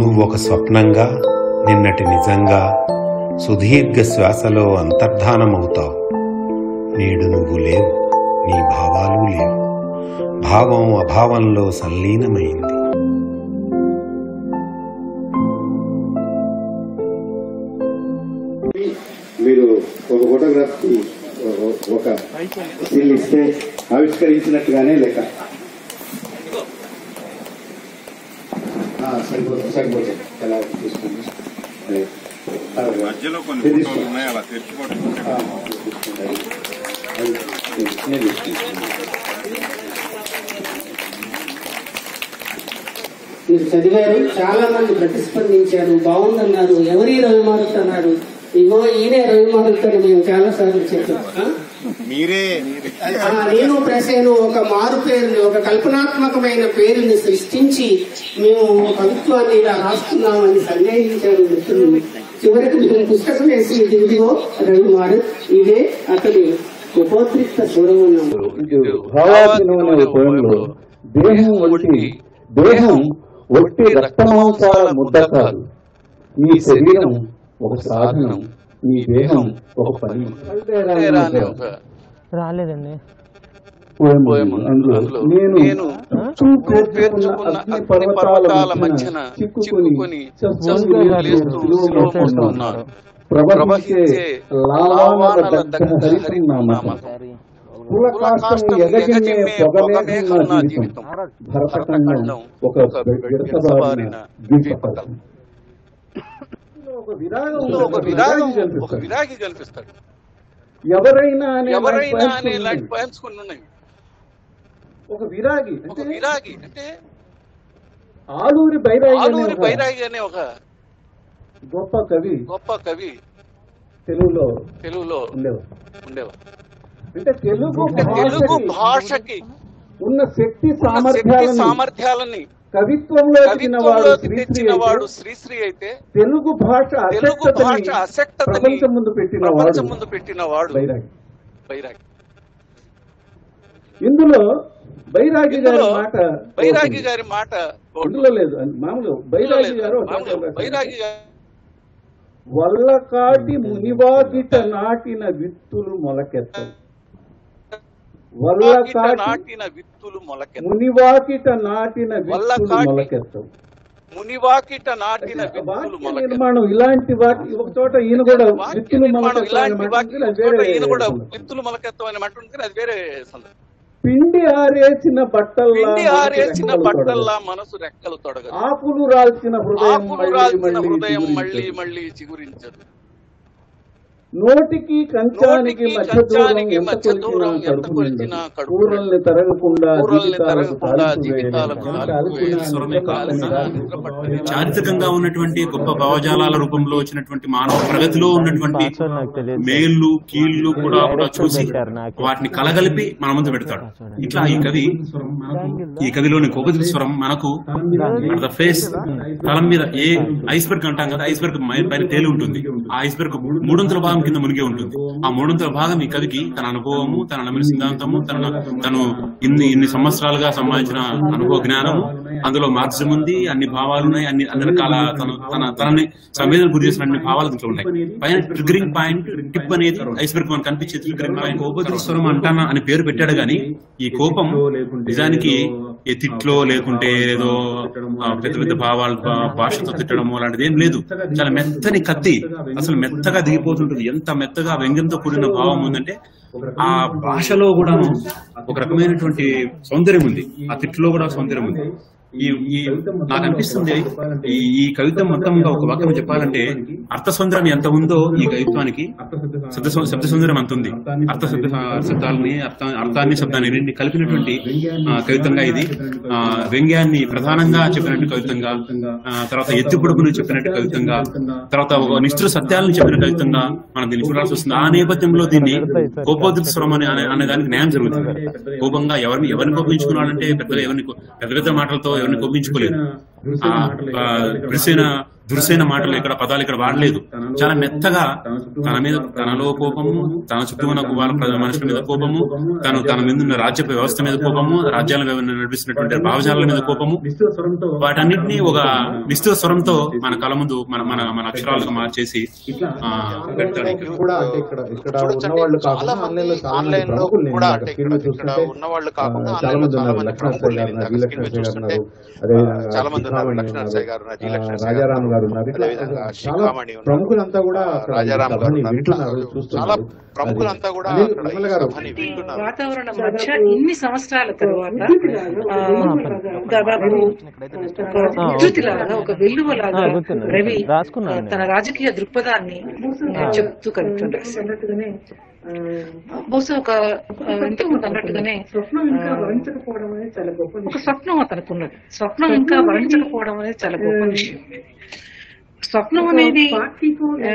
నువ్వొక స్వప్నంగా నిన్నటి నిజంగా సుదీర్ఘ శ్వాసలో అంతర్ధానమవుతావు నేడు నువ్వు లేవు నీ భావాలు లేవు భావం అభావంలో సంలీనమైంది మీరు ఒక ఫోటోగ్రాఫ్ ఒక స్టిల్ ఇస్తే ఆవిష్కరించినట్టుగానే లెక్క ఆ, సరిపోతుంది సరిపోతుంది ఎలా తీసుకోండి అదే. అలాగే. మధ్యలో కొన్ని ఇది ఫోటోలు ఉన్నాయి అలా తెచ్చుకోవడం ఆ, తీసుకుంటారు. అది, నేను తీసుకుంటాను. మీరు చదివారు చాలా మంది ప్రతిస్పందించారు బాగుందన్నారు ఎవరి రవి మారుత్ అన్నారు ఇగో ఈయనే రవి మారుత్ అని మేము చాలా సార్లు చెప్పాం ఆ? మీరే ఆ, నేను ప్రసేను ఒక మారు పేరుని ఒక కల్పనాత్మకమైన పేరుని సృష్టించి మేము కవిత్వాన్ని ఇలా రాస్తున్నామని సందేహించారు మిత్రులు చివరికి మేము పుస్తకం వేసి ఇదిగో రవి మారుత్ ఇదే అతని ఉపోద్రిక్త స్వరం భావాచనం అనే పోయంలో దేహం ఒట్టి దేహం ఒట్టి రక్తమాంసాల ముద్ద కాదు నీ శరీరం ఒక సాధనం నీ దేహం ఒక పని రాలేదండి పోయం అందులో నేను చుట్టూ పేర్చుకున్న అగ్ని పర్వతాల మధ్యన చిక్కుకుని చచ్చుకుని లేస్తూ సిలువలో ఉన్నాడు. ప్రవహించే లావానల దగ్ధ హరితం నా మతం. కులకాష్టం ఎదగినే పొగలేకున్న నా జీవితం భరతఖండం ఒక విడతబారిన ద్వీపకథం ఒక విరాగం ఒక విరాగం ఒక కనిపిస్తాడు. విరాగి కనిపిస్తాడు ఎవరైనా అనే ఎవరైనా poems అనే ఉన్నాయి. ఇలాంటి poems కొన్ని ఉన్నాయి ఒక విరాగి ఒక అంటే విరాగి అంటే ఆలూరి బైరాగి అనే ఆలూరి ఒక బైరాగి అనే ఒక గొప్ప కవి గొప్ప కవి తెలుగులో తెలుగులో ఉండేవారు ఉండేవారు అంటే తెలుగు అంటే తెలుగు భాషకి భాషకి ఉన్న శక్తి ఉన్న శక్తి సామర్థ్యాలను సామర్థ్యాలని కవిత్వంలో ఎదిగిన వాడు కవిత్వంలోకి శ్రీశ్రీ తెచ్చిన వాడు అయితే శ్రీశ్రీ అయితే తెలుగు భాష తెలుగు భాష అశక్తతని అశక్తతని ప్రపంచం ముందు పెట్టిన వాడు ప్రపంచం ముందు పెట్టిన వాడు బైరాగి బైరాగి ఇందులో బైరాగి గారి ఇందులో మాట బైరాగి ఒకటి. గారి మాట ఒకటి. ఇందులో లేదు అది మామూలు బైరాగి గారు ఒక మామూలు చోట బైరాగి గారు వల్లకాటి మునివాకిట నాటిన విత్తులు మొలకెత్తవు వాకిట వల్లకాటి నాటిన విత్తులు మొలకెత్త మునివాకిట నాటిన విత్తులు వల్లకాటి మొలకెత్తవు మునివాకిట నాటిన అంటే విత్తులు వాక్య మొలకెత్త నిర్మాణం ఇలాంటి వాక్య ఒక చోట ఈయన కూడా వాక్య విత్తులు నిర్మాణం మొలకెత్తవు ఇలాంటి అనే మాట వాక్యం ఉంది, అది చోట వేరే ఈయన కూడా సందర్భం. విత్తులు మొలకెత్తం అని మాట ఉంటుంది అది వేరే సందర్భం పిండి ఆరేసిన బట్టల్లా పిండి మనసు ఆరేసిన రెక్కలు బట్టల్లా తొడగదు. మనసు రెక్కలు తొడగదు ఆకులు రాల్చిన హృదయం ఆకులు మళ్ళీ రాల్చిన మళ్ళీ హృదయం మళ్ళీ చిగురించదు. మళ్ళీ చిగురించదు నోటికి కంచానికి నోటికి మధ్య కంచానికి దూరం ఎంత మధ్య దూరం కొలిచినా ఎంత కడుపు కొలిచినా నిండదు. కడుపు కూరల్ని తరగకుండా కూరల్ని జీవితాలకు తరగకుండా తాలింపు జీవితాలకు వేయడం. తాలింపు కాలిన వేయడం. నిద్ర పట్టని కాలిన రాత్రి నిద్ర పట్టని రాత్రి. చారిత్రకంగా ఉన్నటువంటి గొప్ప భావజాలాల రూపంలో వచ్చినటువంటి మానవ ప్రగతిలో ఉన్నటువంటి పాస్వర్డ్ నాకు తెలియదు మేళ్ళు కీళ్ళు కూడా కూడా చూసి పెట్టారు నాకు. వాటిని కలగలిపి మన ముందు పెడతాడు ఇట్లా ఈ కవి ఈ కవిలోని కోపతి స్వరం మనకు ద ఫేస్ తలం మీద ఏ ఐస్బర్గ్ అంటాం కదా ఐస్బర్గ్ పైన తేలి ఉంటుంది ఆ ఐస్బర్గ్ మూడొంతుల భాగం కింద మునిగే ఉంటుంది ఆ మూడొంతుల భాగం ఈ కవికి తన అనుభవము తన నమ్మిన సిద్ధాంతము తన తను ఇన్ని ఇన్ని సంవత్సరాలుగా సంపాదించిన అనుభవ జ్ఞానము అందులో మార్క్సిజం ఉంది అన్ని భావాలు ఉన్నాయి అన్ని అన్ని రకాల తను తన తనని సంవేదన గురి చేసిన అన్ని భావాలు దీంట్లో ఉన్నాయి పైన ట్రిగరింగ్ పాయింట్ టిప్ అనేది ఐస్బర్గ్ మనకు కనిపించే ట్రిగరింగ్ పాయింట్ కోపదృశ్వరం అంటానా అని పేరు పెట్టాడు గాని ఈ కోపం నిజానికి ఏ తిట్లో లేకుంటే ఏదో ఆ, పెద్ద పెద్ద భావాలు భా- భాషతో తిట్టడము అలాంటిది ఏం లేదు చాలా మెత్తని కత్తి అసలు మెత్తగా దిగిపోతుంటుంది ఎంత మెత్తగా వ్యంగ్యంతో కూడిన భావం ఉందంటే ఆ భాషలో కూడా ఒక రకమైనటువంటి సౌందర్యం ఉంది ఆ తిట్లో కూడా సౌందర్యం ఉంది ఈ ఈ నాకు అనిపిస్తుంది ఈ ఈ కవిత మొత్తంగా ఒక వాక్యం చెప్పాలంటే అర్థ సౌందర్యం ఎంత ఉందో ఈ కవిత్వానికి శబ్ద సౌ- శబ్ద సౌందర్యం అంత ఉంది అర్థ శబ్ద శబ్దాలని అర్థ అర్థాన్ని శబ్దాన్ని రెండు కలిపినటువంటి ఆ, కవితంగా ఇది ఆ, వ్యంగ్యాన్ని ప్రధానంగా చెప్పినట్టు కవితంగా ఆ, తర్వాత ఎత్తి పొడుపును చెప్పినట్టు కవితంగా తర్వాత ఒక నిష్ఠుర సత్యాలను చెప్పిన కవితంగా మనం దీన్ని చూడాల్సి వస్తుంది ఆ నేపథ్యంలో దీన్ని కోపోద్రిత స్వరం అనే అనే- అనే దానికి న్యాయం జరుగుతుంది కోపంగా ఎవరిని ఎవరిని కోపించుకున్నాడంటే పెద్దగా ఎవరిని కో- పెద్ద పెద్ద మాటలతో ఎవరిని కోపించుకోలేదు ఆ, ఆ, విరిసిన దురుసైన మాటలు ఇక్కడ పదాలు ఇక్కడ వాడలేదు చాలా మెత్తగా తన మీద తనలో కోపము తన చుట్టూ ఉన్న వాళ్ళ ప్రజల మనుషుల మీద కోపము తను తన మీద ఉన్న రాజ్య వ్యవస్థ మీద కోపము రాజ్యాల మీద నడిపిస్తున్నటువంటి భావజాల మీద కోపము వాటన్నిటిని ఒక నిశ్చిత స్వరంతో మన కళ ముందు మన మన మన అక్షరాలుగా మార్చేసి ఆ, పెడతాడు ఇక్కడ. కూడా అంటే ఇక్కడ ఇక్కడ చూడొచ్చండి, ఉన్న వాళ్ళు చాలా కాకుండా మంది ఆన్లైన్ లో చాలా మంది ఆన్లైన్ లో ప్రముఖులు కూడా నేను అంటే స్క్రీన్ ఇక్కడ- చూస్తుంటే ఇక్కడ ఉన్న వాళ్ళు కాకుండా ఆ, ఆన్లైన్ చాలా లో మంది చాలా ఉన్నారు మంది లక్ష్మణ్ సాయి ప్రముఖులు గారు ఇందాక ఉన్నారు స్క్రీన్ మీద లక్ష్మణ్ సాయి గారు చూస్తుంటే ఉన్నారు అదేవిధంగా చాలా మంది ఉన్నారు కృష్ణామణి లక్ష్మణ్ ఉన్నారు సాయి గారు ఉన్నారు, జి ఆ, లక్ష్మణ్ సాయి గారు రాజారాం గారు ఉన్నారు ఇట్లా అదేవిధంగా చాలా శిఖామణి ఉన్నారు. ప్రముఖులంతా కూడా అక్కడ ఈ రాజారాం గారు సభని ఉన్నారు. వింటున్నారు చాలా చూస్తున్నారు ప్రముఖులంతా కూడా అనిల్ అక్కడ ఈ విమల గారు సభని వింటున్నారు వాతావరణం మధ్య ఇన్ని సంవత్సరాల తరువాత ఆ, దాదాపు ఒక ఉద్ధృతిలాగా ఒక వెల్లువలాగా రవి ఆ, తన రాజకీయ దృక్పథాన్ని ఆ, చెప్తూ కవిత్వం రాశాడు బహుశా ఒక ఆ, ఇంతకుముందు అన్నట్టుగానే ఆ, ఒక స్వప్నం అతనికి ఉన్నది స్వప్నం ఇంకా వర్ణించకపోవడం అనేది చాలా గొప్ప విషయం స్వప్నం అనేది ఆ,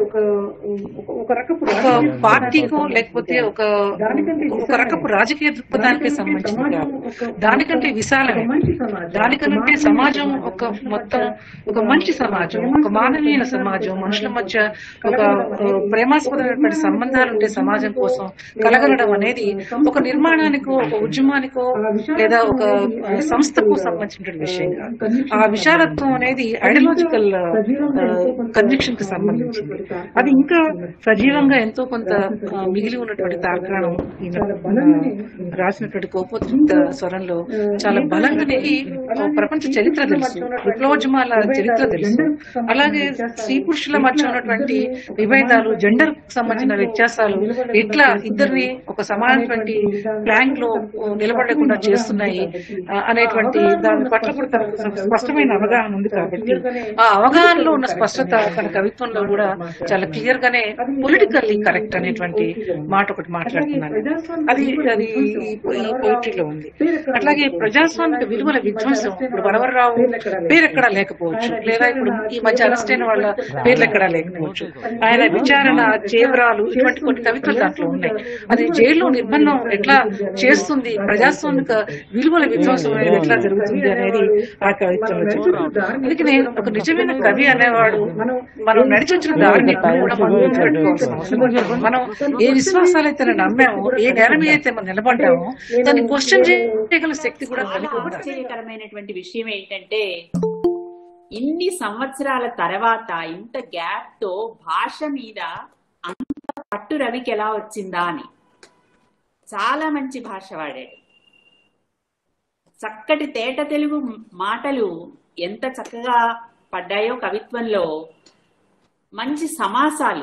ఒక పార్టీకో లేకపోతే ఒక ఒక రకపు రాజకీయ దృక్పథానికి సంబంధించింది కాదు దానికంటే విశాలమైన దానికంటే సమాజం ఒక మొత్తం ఒక మంచి సమాజం ఒక మానవీయ సమాజం మనుషుల మధ్య ఒక ఆ, ప్రేమాస్పదమైనటువంటి సంబంధాలు ఉండే సమాజం కోసం కలగలడం అనేది ఒక నిర్మాణానికో ఒక ఉద్యమానికో లేదా ఒక ఆ, సంస్థకు సంబంధించిన విషయం కాదు ఆ విశాలత్వం అనేది ఐడియాలజికల్ కన్విక్షన్ కి సంబంధించింది అది ఇంకా సజీవంగా ఎంతో కొంత ఆ, మిగిలి ఉన్నటువంటి తార్కాణం ఈయన ఆ, రాసినటువంటి కోపోద్రిక్త స్వరంలో చాలా బలంగా నెగి ఆ, ప్రపంచ చరిత్ర తెలుసు విప్లవోద్యమాల చరిత్ర తెలుసు అలాగే స్త్రీ పురుషుల మధ్య ఉన్నటువంటి విభేదాలు జెండర్ సంబంధించిన వ్యత్యాసాలు ఎట్లా ఇద్దరిని ఒక సమానటువంటి ప్లాంక్ లో ఆ, నిలబడకుండా చేస్తున్నాయి ఆ, అనేటువంటి దాని పట్ల కూడా తనకు స్పష్టమైన అవగాహన ఉంది కాబట్టి ఆ అవగాహనలో ఉన్న స్పష్టత తన కవిత్వంలో కూడా చాలా క్లియర్ గానే పొలిటికల్లీ కరెక్ట్ అనేటువంటి మాట ఒకటి మాట్లాడుతున్నాను అది అది ఈ పోయిటరీలో ఉంది అట్లాగే ప్రజాస్వామిక విలువల విధ్వంసం ఇప్పుడు వరవరరావు పేరు ఎక్కడా లేకపోవచ్చు లేదా ఇప్పుడు ఈ మధ్య అరెస్ట్ అయిన వాళ్ళ పేర్లు ఎక్కడా లేకపోవచ్చు ఆయన విచారణ చేవరాలు ఇటువంటి కొన్ని కవిత్వాలు దాంట్లో ఉన్నాయి అది జైల్లో నిర్బంధం ఎట్లా చేస్తుంది ప్రజాస్వామిక విలువల విధ్వంసం అనేది ఎట్లా జరుగుతుంది అనేది ఆ కవిత్వంలో చెప్తారు అందుకనే ఒక నిజమైన కవి అనేవాడు మనం నడిచి వచ్చిన దారిని కూడా మనం గుర్తుపెట్టుకోవాల్సిన అవసరం ఉంది. మనం ఏ విశ్వాసాలైతే నమ్మామో ఏ నేల మీద అయితే మనం నిలబడ్డామో దాన్ని క్వశ్చన్ చేయగల శక్తి కూడా కలిగి ఉండాలి ఆశ్చర్యకరమైనటువంటి విషయం ఏంటంటే ఇన్ని సంవత్సరాల తర్వాత ఇంత గ్యాప్ తో భాష మీద అంత పట్టు రవికి ఎలా వచ్చిందా అని చాలా మంచి భాష వాడాడు చక్కటి తేట తెలుగు మాటలు ఎంత చక్కగా పడ్డాయో కవిత్వంలో మంచి సమాసాలు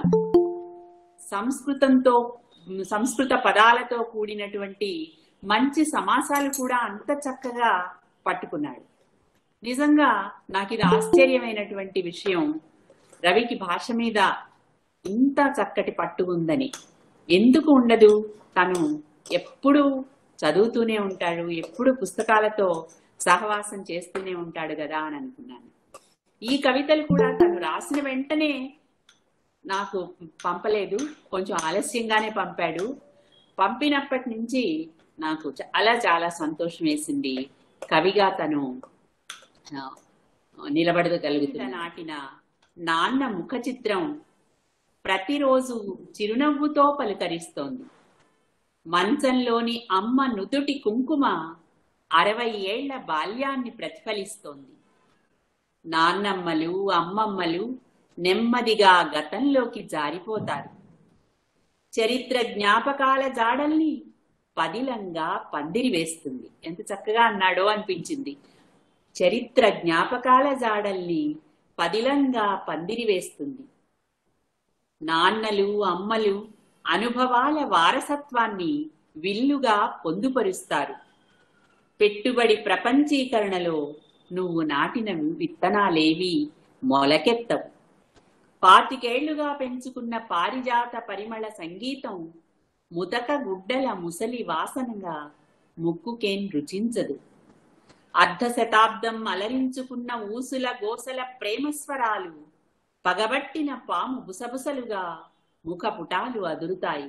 సంస్కృతంతో సంస్కృత పదాలతో కూడినటువంటి మంచి సమాసాలు కూడా అంత చక్కగా పట్టుకున్నాడు నిజంగా నాకు ఇది ఆశ్చర్యమైనటువంటి విషయం రవికి భాష మీద ఇంత చక్కటి పట్టు ఉందని ఎందుకు ఉండదు తను ఎప్పుడు చదువుతూనే ఉంటాడు ఎప్పుడు పుస్తకాలతో సహవాసం చేస్తూనే ఉంటాడు కదా అని అనుకున్నాను ఈ కవితలు కూడా తను రాసిన వెంటనే నాకు పంపలేదు కొంచెం ఆలస్యంగానే పంపాడు పంపినప్పటి నుంచి నాకు చాలా చాలా సంతోషం వేసింది కవిగా తను ఆ, నిలబడగలుగుతున్న నాటిన నాన్న ముఖ చిత్రం ప్రతిరోజు చిరునవ్వుతో పలుకరిస్తోంది మంచంలోని అమ్మ నుదుటి కుంకుమ అరవై ఏళ్ల బాల్యాన్ని ప్రతిఫలిస్తోంది నాన్నమ్మలు అమ్మమ్మలు నెమ్మదిగా గతంలోకి జారిపోతారు చరిత్ర జ్ఞాపకాల జాడల్ని పదిలంగా పందిరి వేస్తుంది ఎంత చక్కగా అన్నాడో అనిపించింది చరిత్ర జ్ఞాపకాల జాడల్ని పదిలంగా పందిరి వేస్తుంది నాన్నలు అమ్మలు అనుభవాల వారసత్వాన్ని విల్లుగా పొందుపరుస్తారు పెట్టుబడి ప్రపంచీకరణలో నువ్వు నాటిన విత్తనాలేవి మొలకెత్తవు పాతికేళ్లుగా పెంచుకున్న పారిజాత పరిమళ సంగీతం ముతక గుడ్డల ముసలి వాసనగా ముక్కుకేం రుచించదు అర్ధ శతాబ్దం అలరించుకున్న ఊసుల గోసల ప్రేమస్వరాలు పగబట్టిన పాము బుసబుసలుగా ముఖపుటాలు అదురుతాయి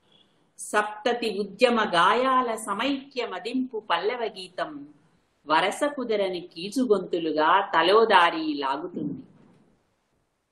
సప్తతి ఉద్యమ గాయాల సమైక్య మదింపు పల్లవ గీతం వరస కుదరని కీచుగొంతులుగా తలోదారి లాగుతుంది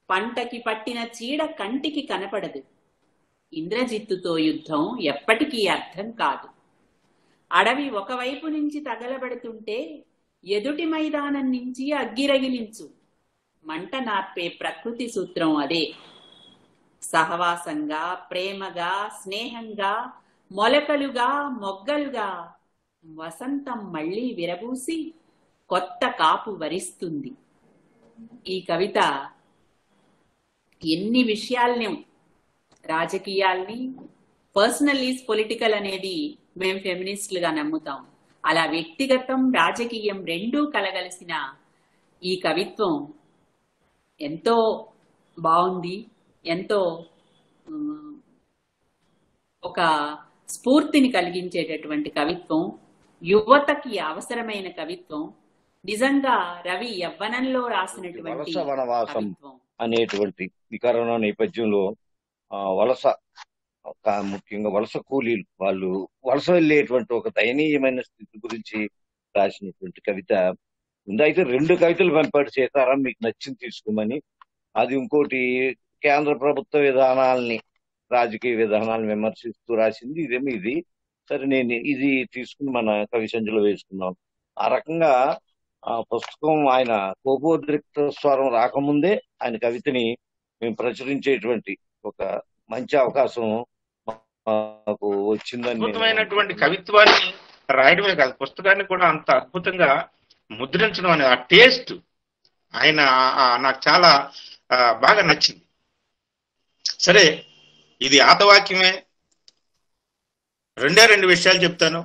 పంటకి పట్టిన చీడ కంటికి కనపడదు ఇంద్రజిత్తుతో యుద్ధం ఎప్పటికీ అర్థం కాదు అడవి ఒకవైపు నుంచి తగలబడుతుంటే ఎదుటి మైదానం నుంచి అగ్గిరగిలించు మంట నార్పే ప్రకృతి సూత్రం అదే సహవాసంగా ప్రేమగా స్నేహంగా మొలకలుగా మొగ్గలుగా వసంతం మళ్ళీ విరబూసి కొత్త కాపు వరిస్తుంది ఈ కవిత ఎన్ని విషయాల్ని రాజకీయాల్ని పర్సనల్ ఈజ్ పొలిటికల్ అనేది మేము ఫెమినిస్టులుగా నమ్ముతాం అలా వ్యక్తిగతం రాజకీయం రెండూ కలగలిసిన ఈ కవిత్వం ఎంతో బాగుంది ఎంతో ఉమ్, ఒక స్ఫూర్తిని కలిగించేటటువంటి కవిత్వం యువతకి అవసరమైన కవిత్వం నిజంగా రవి యవ్వనంలో రాసినటువంటి వలస వనవాసం కవిత్వం అనేటువంటి ఈ కరోనా నేపథ్యంలో ఆ, వలస ఒక ముఖ్యంగా వలస కూలీలు వాళ్ళు వలస వెళ్ళేటువంటి ఒక దయనీయమైన స్థితి గురించి రాసినటువంటి కవిత ఉంది అయితే రెండు కవితలు పంపాడు సీతారాం మీకు నచ్చింది తీసుకోమని అది ఇంకోటి కేంద్ర ప్రభుత్వ విధానాల్ని రాజకీయ విధానాలను విమర్శిస్తూ రాసింది ఇదేమి ఇది సరే నేను ఇది తీసుకుని మన కవి సంచిలో వేసుకున్నాం ఆ రకంగా ఆ పుస్తకం ఆయన కోపోద్రిక్త స్వరం రాకముందే ఆయన కవితని మేము ప్రచురించేటువంటి ఒక మంచి అవకాశం మాకు వచ్చిందని నేను అద్భుతమైనటువంటి కవిత్వాన్ని రాయడమే కాదు పుస్తకాన్ని కూడా అంత అద్భుతంగా ముద్రించడం అనే ఆ టేస్ట్ ఆయన ఆ నాకు చాలా ఆ, బాగా నచ్చింది సరే ఇది ఆతవాక్యమే రెండే రెండు విషయాలు చెప్తాను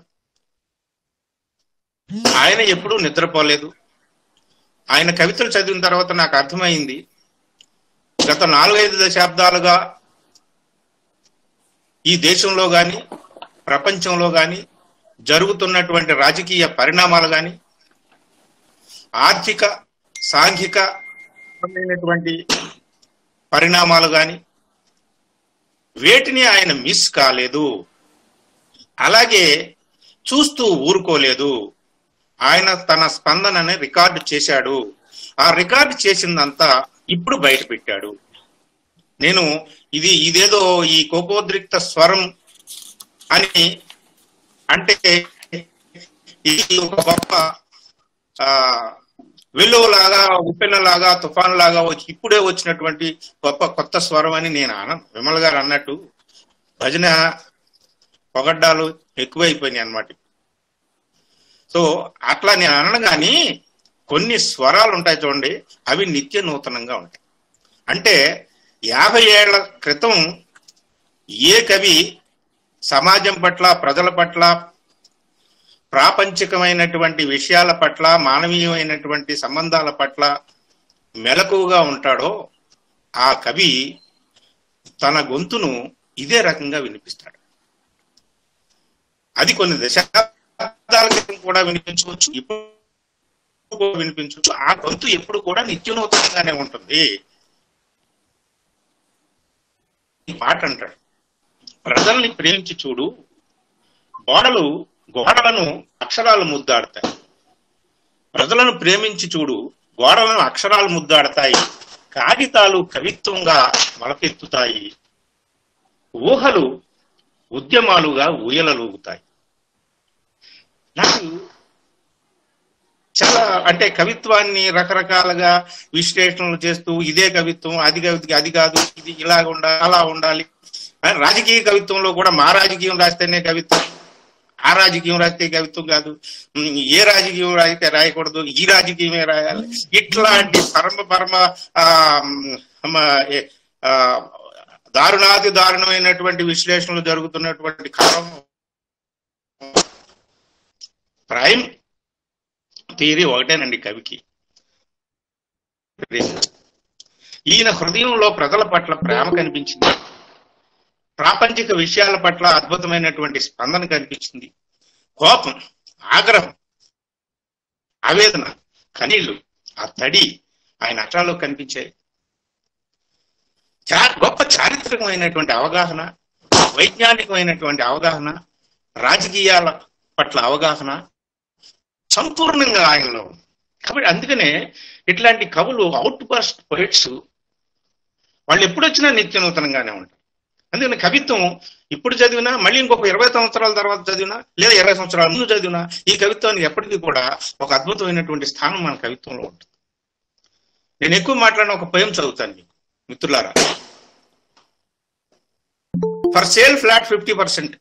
ఆయన ఎప్పుడూ నిద్రపోలేదు ఆయన కవితలు చదివిన తర్వాత నాకు అర్థమైంది గత నాలుగైదు దశాబ్దాలుగా ఈ దేశంలో గాని ప్రపంచంలో గాని జరుగుతున్నటువంటి రాజకీయ పరిణామాలు గాని ఆర్థిక సాంఘిక పరమైనటువంటి పరిణామాలు గాని వేటిని ఆయన మిస్ కాలేదు అలాగే చూస్తూ ఊరుకోలేదు ఆయన తన స్పందనని రికార్డు చేశాడు ఆ రికార్డు చేసిందంతా ఇప్పుడు బయట పెట్టాడు నేను ఇది ఇదేదో ఈ కోపోద్రిక్త స్వరం అని అంటే ఇది ఒక గొప్ప ఆ వెల్లువలాగా ఉప్పెనలాగా తుఫాన్ లాగా వచ్చి ఇప్పుడే వచ్చినటువంటి గొప్ప కొత్త స్వరం అని నేను అనను విమల్ గారు అన్నట్టు భజన పొగడ్డాలు ఎక్కువైపోయినాయి అన్నమాట సో అట్లా నేను అనను కానీ కొన్ని స్వరాలు ఉంటాయి చూడండి అవి నిత్య నూతనంగా ఉంటాయి అంటే యాభై ఏళ్ల క్రితం ఏ కవి సమాజం పట్ల ప్రజల పట్ల ప్రాపంచికమైనటువంటి విషయాల పట్ల మానవీయమైనటువంటి సంబంధాల పట్ల మెలకువగా ఉంటాడో ఆ కవి తన గొంతును ఇదే రకంగా వినిపిస్తాడు అది కొన్ని దశాబ్దాల క్రితం కూడా వినిపించవచ్చు ఇప్పుడు కూడా వినిపించవచ్చు ఆ గొంతు ఎప్పుడు కూడా నిత్యనూతనంగానే ఉంటుంది ఈ మాట అంటాడు ప్రజల్ని ప్రేమించి చూడు గోడలు గోడలను అక్షరాలు ముద్దాడతాయి ప్రజలను ప్రేమించి చూడు గోడలను అక్షరాలు ముద్దాడతాయి కాగితాలు కవిత్వంగా మొలకెత్తుతాయి ఊహలు ఉద్యమాలుగా ఊయలలూగుతాయి నాకు చాలా అంటే కవిత్వాన్ని రకరకాలుగా విశ్లేషణలు చేస్తూ ఇదే కవిత్వం అది కవి అది కాదు ఇది ఇలా ఉండాలి అలా ఉండాలి ఆ, రాజకీయ కవిత్వంలో కూడా మా రాజకీయం రాస్తేనే కవిత్వం ఆ రాజకీయం రాస్తే కవిత్వం కాదు ఉమ్, ఏ రాజకీయం రాయితే రాయకూడదు ఈ రాజకీయమే రాయాలి ఇట్లాంటి పరమ పరమ ఆ, ఉమ్, ఏ, ఆ, దారుణాతి దారుణమైనటువంటి విశ్లేషణలు జరుగుతున్నటువంటి కాలం ప్రైమ్ థియరీ ఒకటేనండి కవికి ఈయన హృదయంలో ప్రజల పట్ల ప్రేమ కనిపించింది ప్రాపంచిక విషయాల పట్ల అద్భుతమైనటువంటి స్పందన కనిపించింది కోపం ఆగ్రహం ఆవేదన కనీళ్లు ఆ తడి ఆయన అక్షరాల్లో కనిపించాయి చా- గొప్ప చారిత్రకమైనటువంటి అవగాహన వైజ్ఞానికమైనటువంటి అవగాహన రాజకీయాల పట్ల అవగాహన సంపూర్ణంగా ఆయనలో ఉంది కాబట్టి అందుకనే ఇట్లాంటి కవులు అవుట్ బర్స్ట్ పొయిట్స్ వాళ్ళు ఎప్పుడు వచ్చినా నిత్య నూతనంగానే ఉంటారు అందుకని కవిత్వం ఇప్పుడు చదివినా మళ్ళీ ఇంకొక ఇరవై సంవత్సరాల తర్వాత చదివినా లేదా ఇరవై సంవత్సరాల ముందు చదివినా ఈ కవిత్వానికి ఎప్పటికీ కూడా ఒక అద్భుతమైనటువంటి స్థానం మన కవిత్వంలో ఉంటుంది నేను ఎక్కువ మాట్లాడిన ఒక పోయం చదువుతాను మీకు మిత్రులారా for sale flat fifty percent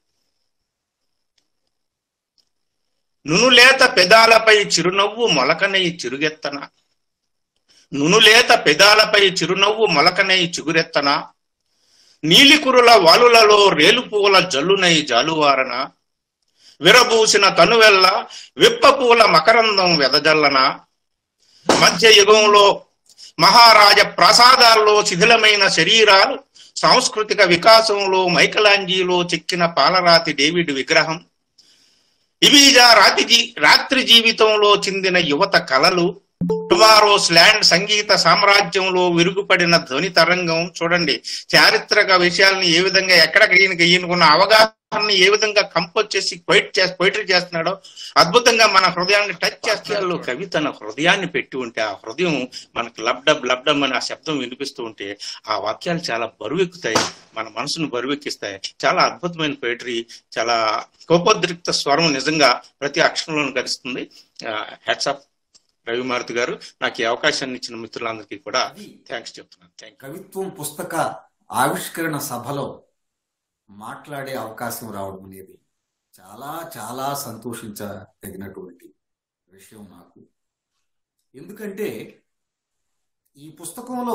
నునులేత పెదాలపై చిరునవ్వు మొలకనై చిరుగెత్తన నునులేత పెదాలపై చిరునవ్వు మొలకనై చిగురెత్తన నీలికురుల వాలులలో రేలు పువ్వుల జల్లునై జాలువారన విరబూసిన తనువెల్ల విప్ప పువ్వుల మకరందం వెదజల్లన మధ్య యుగంలో మహారాజ ప్రాసాదాల్లో శిథిలమైన శరీరాలు సాంస్కృతిక వికాసంలో మైకలాంజీలో చెక్కిన పాలరాతి డేవిడ్ విగ్రహం ఇవిజా రాతి జీ రాత్రి జీవితంలో చెందిన యువత కళలు టుమారోస్ ల్యాండ్ సంగీత సామ్రాజ్యంలో విరుగుపడిన ధ్వని తరంగం చూడండి చారిత్రక విషయాల్ని ఏ విధంగా ఎక్కడ ఈయనకి ఈయనకున్న అవగాహనని ఏ విధంగా కంపోజ్ చేసి క్వైట్ చేసి పోయిటరీ చేస్తున్నాడో అద్భుతంగా మన హృదయాన్ని టచ్ చేస్తున్నాడు కవి తన హృదయాన్ని పెట్టి ఉంటే ఆ హృదయం మనకు లబ్డబ్ లబ్డబ్ అని ఆ శబ్దం వినిపిస్తూ ఉంటే ఆ వాక్యాలు చాలా బరువెక్కుతాయి మన మనసును బరువెక్కిస్తాయి చాలా అద్భుతమైన పోయిటరీ చాలా కోపోద్రిక్త స్వరం నిజంగా ప్రతి అక్షరంలోనూ కలుస్తుంది హెడ్స్ ఆఫ్ రవిమారుతి గారు నాకు ఈ అవకాశాన్ని ఇచ్చిన మిత్రులందరికీ కూడా థ్యాంక్స్ చెప్తున్నాను థ్యాంక్ కవిత్వం పుస్తక ఆవిష్కరణ సభలో మాట్లాడే అవకాశం రావడం అనేది చాలా చాలా సంతోషించదగినటువంటి విషయం నాకు ఎందుకంటే ఈ పుస్తకంలో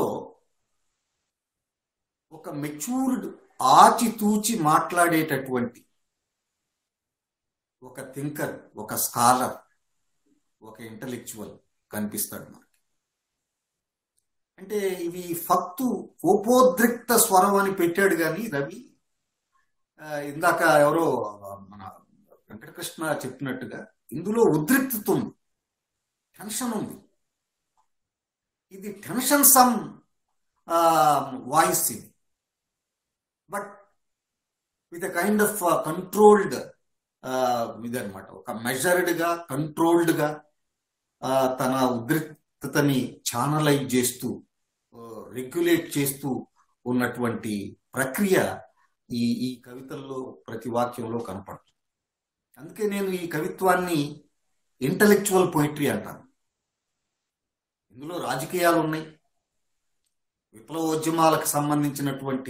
ఒక మెచ్యూర్డ్ ఆచితూచి మాట్లాడేటటువంటి ఒక థింకర్ ఒక స్కాలర్ ఒక ఇంటలెక్చువల్ కనిపిస్తాడు మనకి అంటే ఇవి ఫక్తు కోపోద్రిక్త స్వరం అని పెట్టాడు కానీ రవి ఆ, ఇందాక ఎవరో మన వెంకటకృష్ణ చెప్పినట్టుగా ఇందులో ఉద్రిక్తత ఉంది టెన్షన్ ఉంది ఇది టెన్షన్ సమ్ వాయిస్ ఇది but with a kind of controlled ఇదనమాట ఒక మెజర్డ్ గా కంట్రోల్డ్ గా ఆ, తన ఉద్రిక్తతని ఛానలైజ్ చేస్తూ రెగ్యులేట్ చేస్తూ ఉన్నటువంటి ప్రక్రియ ఈ ఈ కవితల్లో ప్రతి వాక్యంలో కనపడుతుంది అందుకే నేను ఈ కవిత్వాన్ని ఇంటలెక్చువల్ పోయిటరీ అంటాను ఇందులో రాజకీయాలు ఉన్నాయి విప్లవోద్యమాలకు సంబంధించినటువంటి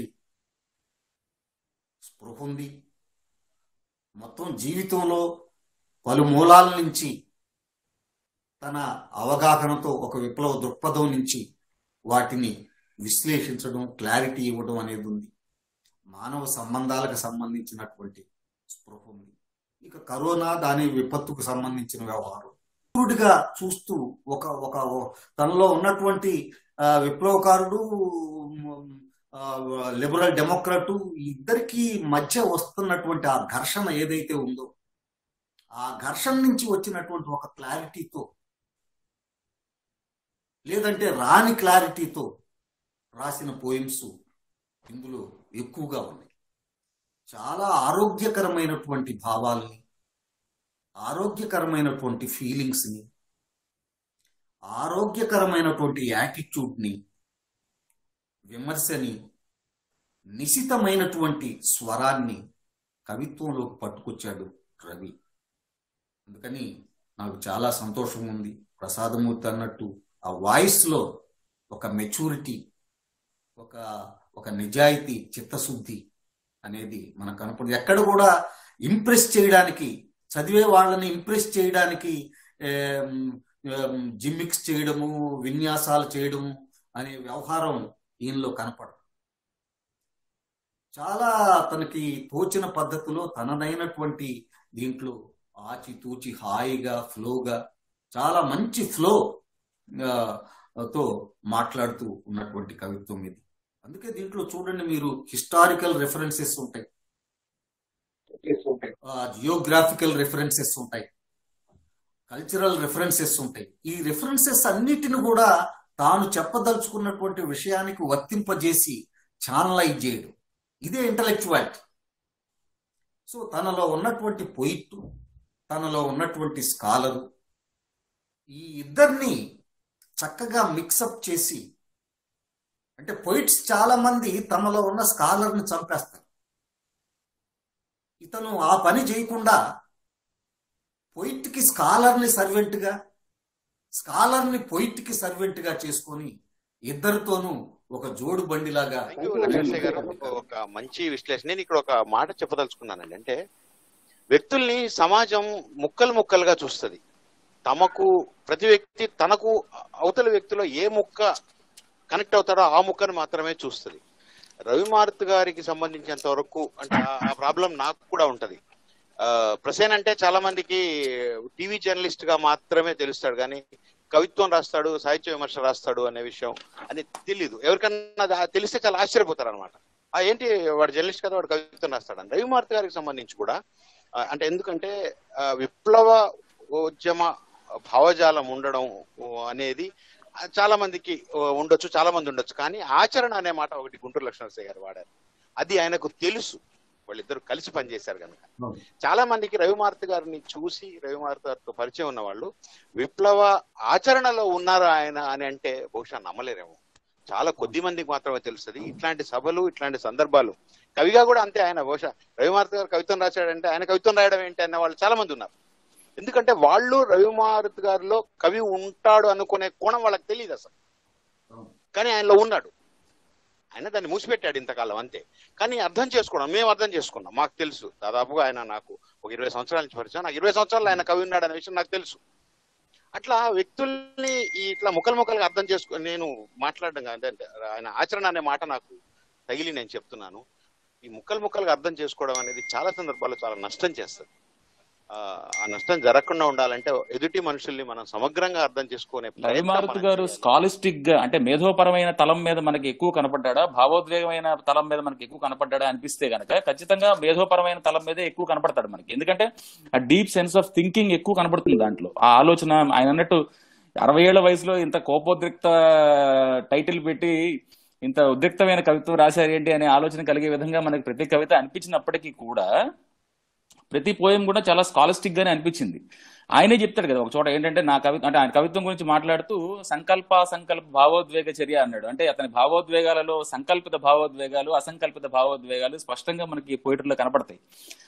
స్పృహ ఉంది మొత్తం జీవితంలో పలు మూలాల నుంచి తన అవగాహనతో ఒక విప్లవ దృక్పథం నుంచి వాటిని విశ్లేషించడం క్లారిటీ ఇవ్వడం అనేది ఉంది మానవ సంబంధాలకు సంబంధించినటువంటి స్పృహ ఉంది ఇక కరోనా దాని విపత్తుకు సంబంధించిన వ్యవహారం గా చూస్తూ ఒక ఒక తనలో ఉన్నటువంటి ఆ, విప్లవకారుడు ఆ, లిబరల్ డెమోక్రాటు ఇద్దరికి మధ్య వస్తున్నటువంటి ఆ ఘర్షణ ఏదైతే ఉందో ఆ ఘర్షణ నుంచి వచ్చినటువంటి ఒక క్లారిటీతో లేదంటే రాని క్లారిటీతో రాసిన పోయిమ్స్ ఇందులో ఎక్కువగా ఉన్నాయి చాలా ఆరోగ్యకరమైనటువంటి భావాల్ని ఆరోగ్యకరమైనటువంటి ఫీలింగ్స్ని ఆరోగ్యకరమైనటువంటి యాటిట్యూడ్ని విమర్శని నిశితమైనటువంటి స్వరాన్ని కవిత్వంలోకి పట్టుకొచ్చాడు రవి అందుకని నాకు చాలా సంతోషం ఉంది ప్రసాదమూర్తి అన్నట్టు ఆ వాయిస్ లో ఒక మెచ్యూరిటీ ఒక ఒక నిజాయితీ చిత్తశుద్ధి అనేది మనకు కనపడదు ఎక్కడ కూడా ఇంప్రెస్ చేయడానికి చదివే వాళ్ళని ఇంప్రెస్ చేయడానికి జిమ్మిక్స్ చేయడము విన్యాసాలు చేయడము అనే వ్యవహారం ఈయనలో కనపడదు చాలా తనకి తోచిన పద్ధతిలో తనదైనటువంటి దీంట్లో ఆచితూచి హాయిగా ఫ్లోగా చాలా మంచి ఫ్లో తో మాట్లాడుతూ ఉన్నటువంటి కవిత్వం ఇది అందుకే దీంట్లో చూడండి మీరు హిస్టారికల్ రెఫరెన్సెస్ ఉంటాయి జియోగ్రాఫికల్ రెఫరెన్సెస్ ఉంటాయి కల్చరల్ రెఫరెన్సెస్ ఉంటాయి ఈ రెఫరెన్సెస్ అన్నిటిని కూడా తాను చెప్పదలుచుకున్నటువంటి విషయానికి వర్తింపజేసి ఛానలైజ్ చేయడం ఇదే ఇంటలెక్చువాలిటీ సో తనలో ఉన్నటువంటి పొయిట్ తనలో ఉన్నటువంటి స్కాలరు ఈ ఇద్దరిని చక్కగా మిక్సప్ చేసి అంటే పొయిట్స్ చాలా మంది తమలో ఉన్న స్కాలర్ని చంపేస్తారు ఇతను ఆ పని చేయకుండా పొయిట్కి స్కాలర్ని సర్వెంట్గా స్కాలర్ని పొయిట్కి సర్వెంట్గా చేసుకొని ఇద్దరితోనూ ఒక జోడు బండిలాగా థ్యాంక్ యూ లక్ష్మణ్ గారు ఒక మంచి విశ్లేషణ నేను ఇక్కడ ఒక మాట చెప్పదలుచుకున్నానండి అంటే వ్యక్తుల్ని సమాజం ముక్కలు ముక్కలుగా చూస్తుంది తమకు ప్రతి వ్యక్తి తనకు అవతల వ్యక్తిలో ఏ ముక్క కనెక్ట్ అవుతాడో ఆ ముక్కను మాత్రమే చూస్తుంది రవిమారుత్ గారికి సంబంధించినంత వరకు అంటే ఆ- ఆ ప్రాబ్లం నాకు కూడా ఉంటది ఆ, ప్రసేన్ అంటే చాలా మందికి టీవీ జర్నలిస్ట్ గా మాత్రమే తెలుస్తాడు కానీ కవిత్వం రాస్తాడు సాహిత్య విమర్శ రాస్తాడు అనే విషయం అని తెలీదు ఎవరికన్నా అది తెలిస్తే చాలా ఆశ్చర్యపోతారు అనమాట ఆ ఏంటి వాడు జర్నలిస్ట్ కదా వాడు కవిత్వం రాస్తాడు రవిమారుత్ గారికి సంబంధించి కూడా ఆ, అంటే ఎందుకంటే ఆ, విప్లవ ఉద్యమ భావజాలం ఉండడం ఓ, అనేది ఆ, చాలా మందికి ఓ, ఉండొచ్చు చాలా మంది ఉండొచ్చు కానీ ఆచరణ అనే మాట ఒకటి గుంటూరు లక్ష్మణశయ్య గారు వాడారు అది ఆయనకు తెలుసు వాళ్ళిద్దరు కలిసి పనిచేశారు కనుక చాలా మందికి రవిమారుతి గారిని చూసి రవిమారుతి గారితో పరిచయం ఉన్న వాళ్ళు విప్లవ ఆచరణలో ఉన్నారు ఆయన అని అంటే బహుశా నమ్మలేరేమో చాలా కొద్ది మందికి మాత్రమే తెలుస్తుంది ఇట్లాంటి సభలు ఇట్లాంటి సందర్భాలు కవిగా కూడా అంతే ఆయన బహుశా రవిమారుతి గారు కవిత్వం రాశాడంటే ఆయన కవిత్వం రాయడం ఏంటి అనే వాళ్ళు చాలా మంది ఉన్నారు ఎందుకంటే వాళ్ళు రవిమారుతి గారిలో కవి ఉంటాడు అనుకునే కోణం వాళ్ళకి తెలియదు అసలు కానీ ఆయనలో ఉన్నాడు ఆయన దాన్ని మూసిపెట్టాడు ఇంతకాలం అంతే కానీ అర్థం చేసుకోవడం మేము అర్థం చేసుకున్నాం మాకు తెలుసు దాదాపుగా ఆయన నాకు ఒక ఇరవై సంవత్సరాల నుంచి పరిచయం నాకు ఇరవై సంవత్సరాలు ఆయన కవి ఉన్నాడు అనే విషయం నాకు తెలుసు అట్లా వ్యక్తుల్ని ఈ ఇట్లా ముక్కలు ముక్కలుగా అర్థం చేసుకో నేను మాట్లాడడం కాదు అంటే ఆయన ఆచరణ అనే మాట నాకు తగిలి నేను చెప్తున్నాను ఈ ముక్కలు ముక్కలుగా అర్థం చేసుకోవడం అనేది చాలా సందర్భాల్లో చాలా నష్టం చేస్తుంది ఆ ఆ నష్టం జరగకుండా ఉండాలంటే ఎదుటి మనుషుల్ని మనం సమగ్రంగా అర్థం చేసుకునే ప్రయత్నం రవిమారుత్ మనం గారు స్కాలిస్టిక్ గా అంటే మేధోపరమైన తలం మీద మనకి ఎక్కువ కనపడ్డా భావోద్వేగమైన తలం మీద మనకి ఎక్కువ కనపడ్డా అనిపిస్తే గనక ఖచ్చితంగా మేధోపరమైన తలం మీదే ఎక్కువ కనపడతాడు మనకి ఎందుకంటే ఆ డీప్ సెన్స్ ఆఫ్ థింకింగ్ ఎక్కువ కనపడుతుంది దాంట్లో ఆ ఆలోచన ఆయన అన్నట్టు అరవై ఏళ్ల వయసులో ఇంత కోపోద్రిక్త టైటిల్ పెట్టి ఇంత ఉద్రిక్తమైన కవిత్వం రాశారు ఏంటి అనే ఆలోచన కలిగే విధంగా మనకి ప్రతి కవిత అనిపించినప్పటికీ కూడా ప్రతి పోయం కూడా చాలా స్కాలస్టిక్ గానే అనిపించింది ఆయనే చెప్తాడు కదా ఒక చోట ఏంటంటే నా కవి అంటే ఆయన కవిత్వం గురించి మాట్లాడుతూ సంకల్ప సంకల్ప భావోద్వేగ చర్య అన్నాడు అంటే అతని భావోద్వేగాలలో సంకల్పిత భావోద్వేగాలు అసంకల్పిత భావోద్వేగాలు స్పష్టంగా మనకి పోయిటర్లో కనపడతాయి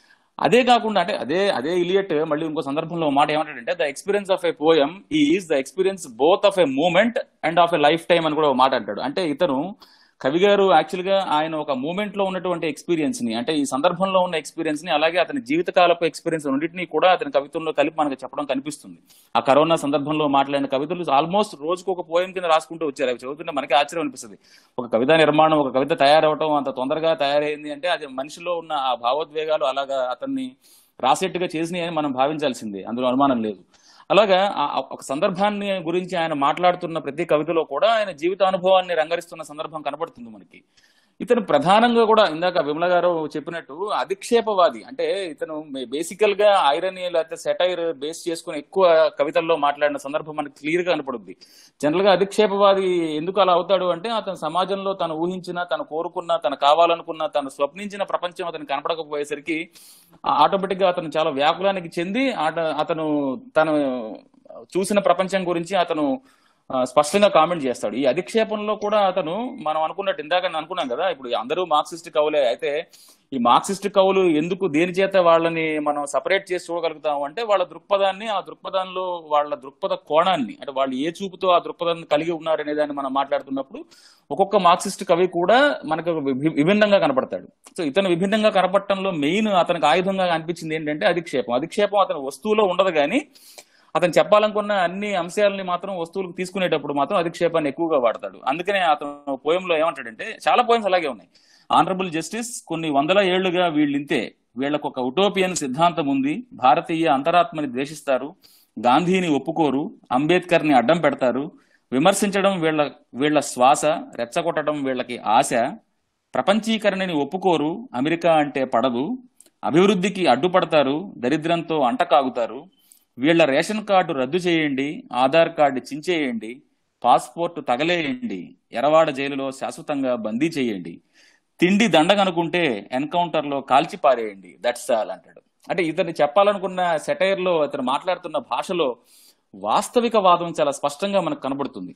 అదే కాకుండా అంటే అదే అదే ఇలియట్ మళ్ళీ ఇంకో సందర్భంలో ఓ మాట ఏమంటాడంటే the experience of a poem is the experience both of a moment and of a lifetime అని కూడా ఒక మాట అంటాడు అంటే ఇతను కవి గారు యాక్చువల్ గా ఆయన ఒక మూమెంట్ లో ఉన్నటువంటి ఎక్స్పీరియన్స్ ని అంటే ఈ సందర్భంలో ఉన్న ఎక్స్పీరియన్స్ ని అలాగే అతని జీవితకాలపు ఎక్స్పీరియన్స్ రెండింటినీ కూడా అతని కవిత్వంలో కలిపి మనకు చెప్పడం కనిపిస్తుంది ఆ కరోనా సందర్భంలో మాట్లాడిన కవితలు ఆల్మోస్ట్ రోజుకు ఒక పోయం కింద రాసుకుంటూ వచ్చారు అవి చదువుతుంటే మనకి ఆశ్చర్యం అనిపిస్తుంది ఒక కవిత నిర్మాణం ఒక కవిత తయారవటం అంత తొందరగా తయారైంది అంటే అది మనిషిలో ఉన్న ఆ భావోద్వేగాలు అలాగా అతన్ని రాసేట్టుగా చేసినాయి అని మనం భావించాల్సిందే అందులో అనుమానం లేదు అలాగా ఆ- ఆ ఒక సందర్భాన్ని గురించి ఆయన మాట్లాడుతున్న ప్రతి కవితలో కూడా ఆయన జీవిత అనుభవాన్ని రంగరిస్తున్న సందర్భం కనబడుతుంది మనకి ఇతను ప్రధానంగా కూడా ఇందాక విమల గారు చెప్పినట్టు అధిక్షేపవాది అంటే ఇతను బేసికల్ గా ఐరనీ లేకపోతే సెటైర్ బేస్ చేసుకుని ఎక్కువ కవితల్లో మాట్లాడిన సందర్భం మనకి క్లియర్ గా కనపడుద్ది జనరల్ గా అధిక్షేపవాది ఎందుకు అలా అవుతాడు అంటే అతను సమాజంలో తను ఊహించిన తను కోరుకున్న తను కావాలనుకున్న తను స్వప్నించిన ప్రపంచం అతను కనపడకపోయేసరికి ఆటోమేటిక్ గా అతను చాలా వ్యాకులానికి చెంది ఆట- అతను తను చూసిన ప్రపంచం గురించి అతను ఆ, స్పష్టంగా కామెంట్ చేస్తాడు ఈ అధిక్షేపంలో కూడా అతను మనం అనుకున్నట్టు ఇందాక నేను అనుకున్నాం కదా ఇప్పుడు అందరూ మార్క్సిస్ట్ కవులే అయితే ఈ మార్క్సిస్ట్ కవులు ఎందుకు దేని చేత వాళ్ళని మనం సపరేట్ చేసి చూడగలుగుతాం అంటే వాళ్ళ దృక్పథాన్ని ఆ దృక్పథంలో వాళ్ళ దృక్పథ కోణాన్ని అంటే వాళ్ళు ఏ చూపుతో ఆ దృక్పథాన్ని కలిగి ఉన్నారనే దాన్ని మనం మాట్లాడుతున్నప్పుడు ఒక్కొక్క మార్క్సిస్ట్ కవి కూడా మనకు విభి- విభిన్నంగా కనపడతాడు సో ఇతను విభిన్నంగా కనపడటంలో మెయిన్ అతనికి ఆయుధంగా అనిపించింది ఏంటంటే అధిక్షేపం అధిక్షేపం అతని వస్తువులో ఉండదు కానీ అతను చెప్పాలనుకున్న అన్ని అంశాలని మాత్రం వస్తువులకు తీసుకునేటప్పుడు మాత్రం అధిక్షేపాన్ని ఎక్కువగా వాడతాడు అందుకనే అతను పోయంలో ఏమంటాడంటే చాలా పోయమ్స్ అలాగే ఉన్నాయి ఆనరబుల్ జస్టిస్ కొన్ని వందల ఏళ్లుగా వీళ్ళింతే వీళ్ళకు ఒక ఉటోపియన్ సిద్ధాంతం ఉంది భారతీయ అంతరాత్మని ద్వేషిస్తారు గాంధీని ఒప్పుకోరు అంబేద్కర్ ని అడ్డం పెడతారు విమర్శించడం వీళ్ళ వీళ్ళ శ్వాస రెచ్చగొట్టడం వీళ్ళకి ఆశ ప్రపంచీకరణని ఒప్పుకోరు అమెరికా అంటే పడదు అభివృద్ధికి అడ్డుపడతారు దరిద్రంతో అంటకాగుతారు వీళ్ళ రేషన్ కార్డు రద్దు చేయండి ఆధార్ కార్డు చించేయండి పాస్పోర్ట్ తగలేయండి ఎరవాడ జైలులో శాశ్వతంగా బందీ చేయండి తిండి దండగనుకుంటే ఎన్కౌంటర్ లో కాల్చి పారేయండి దట్స్ ఆల్ అంటాడు అంటే ఇతను చెప్పాలనుకున్న సెటైర్ లో ఇతను మాట్లాడుతున్న భాషలో వాస్తవిక వాదం చాలా స్పష్టంగా మనకు కనబడుతుంది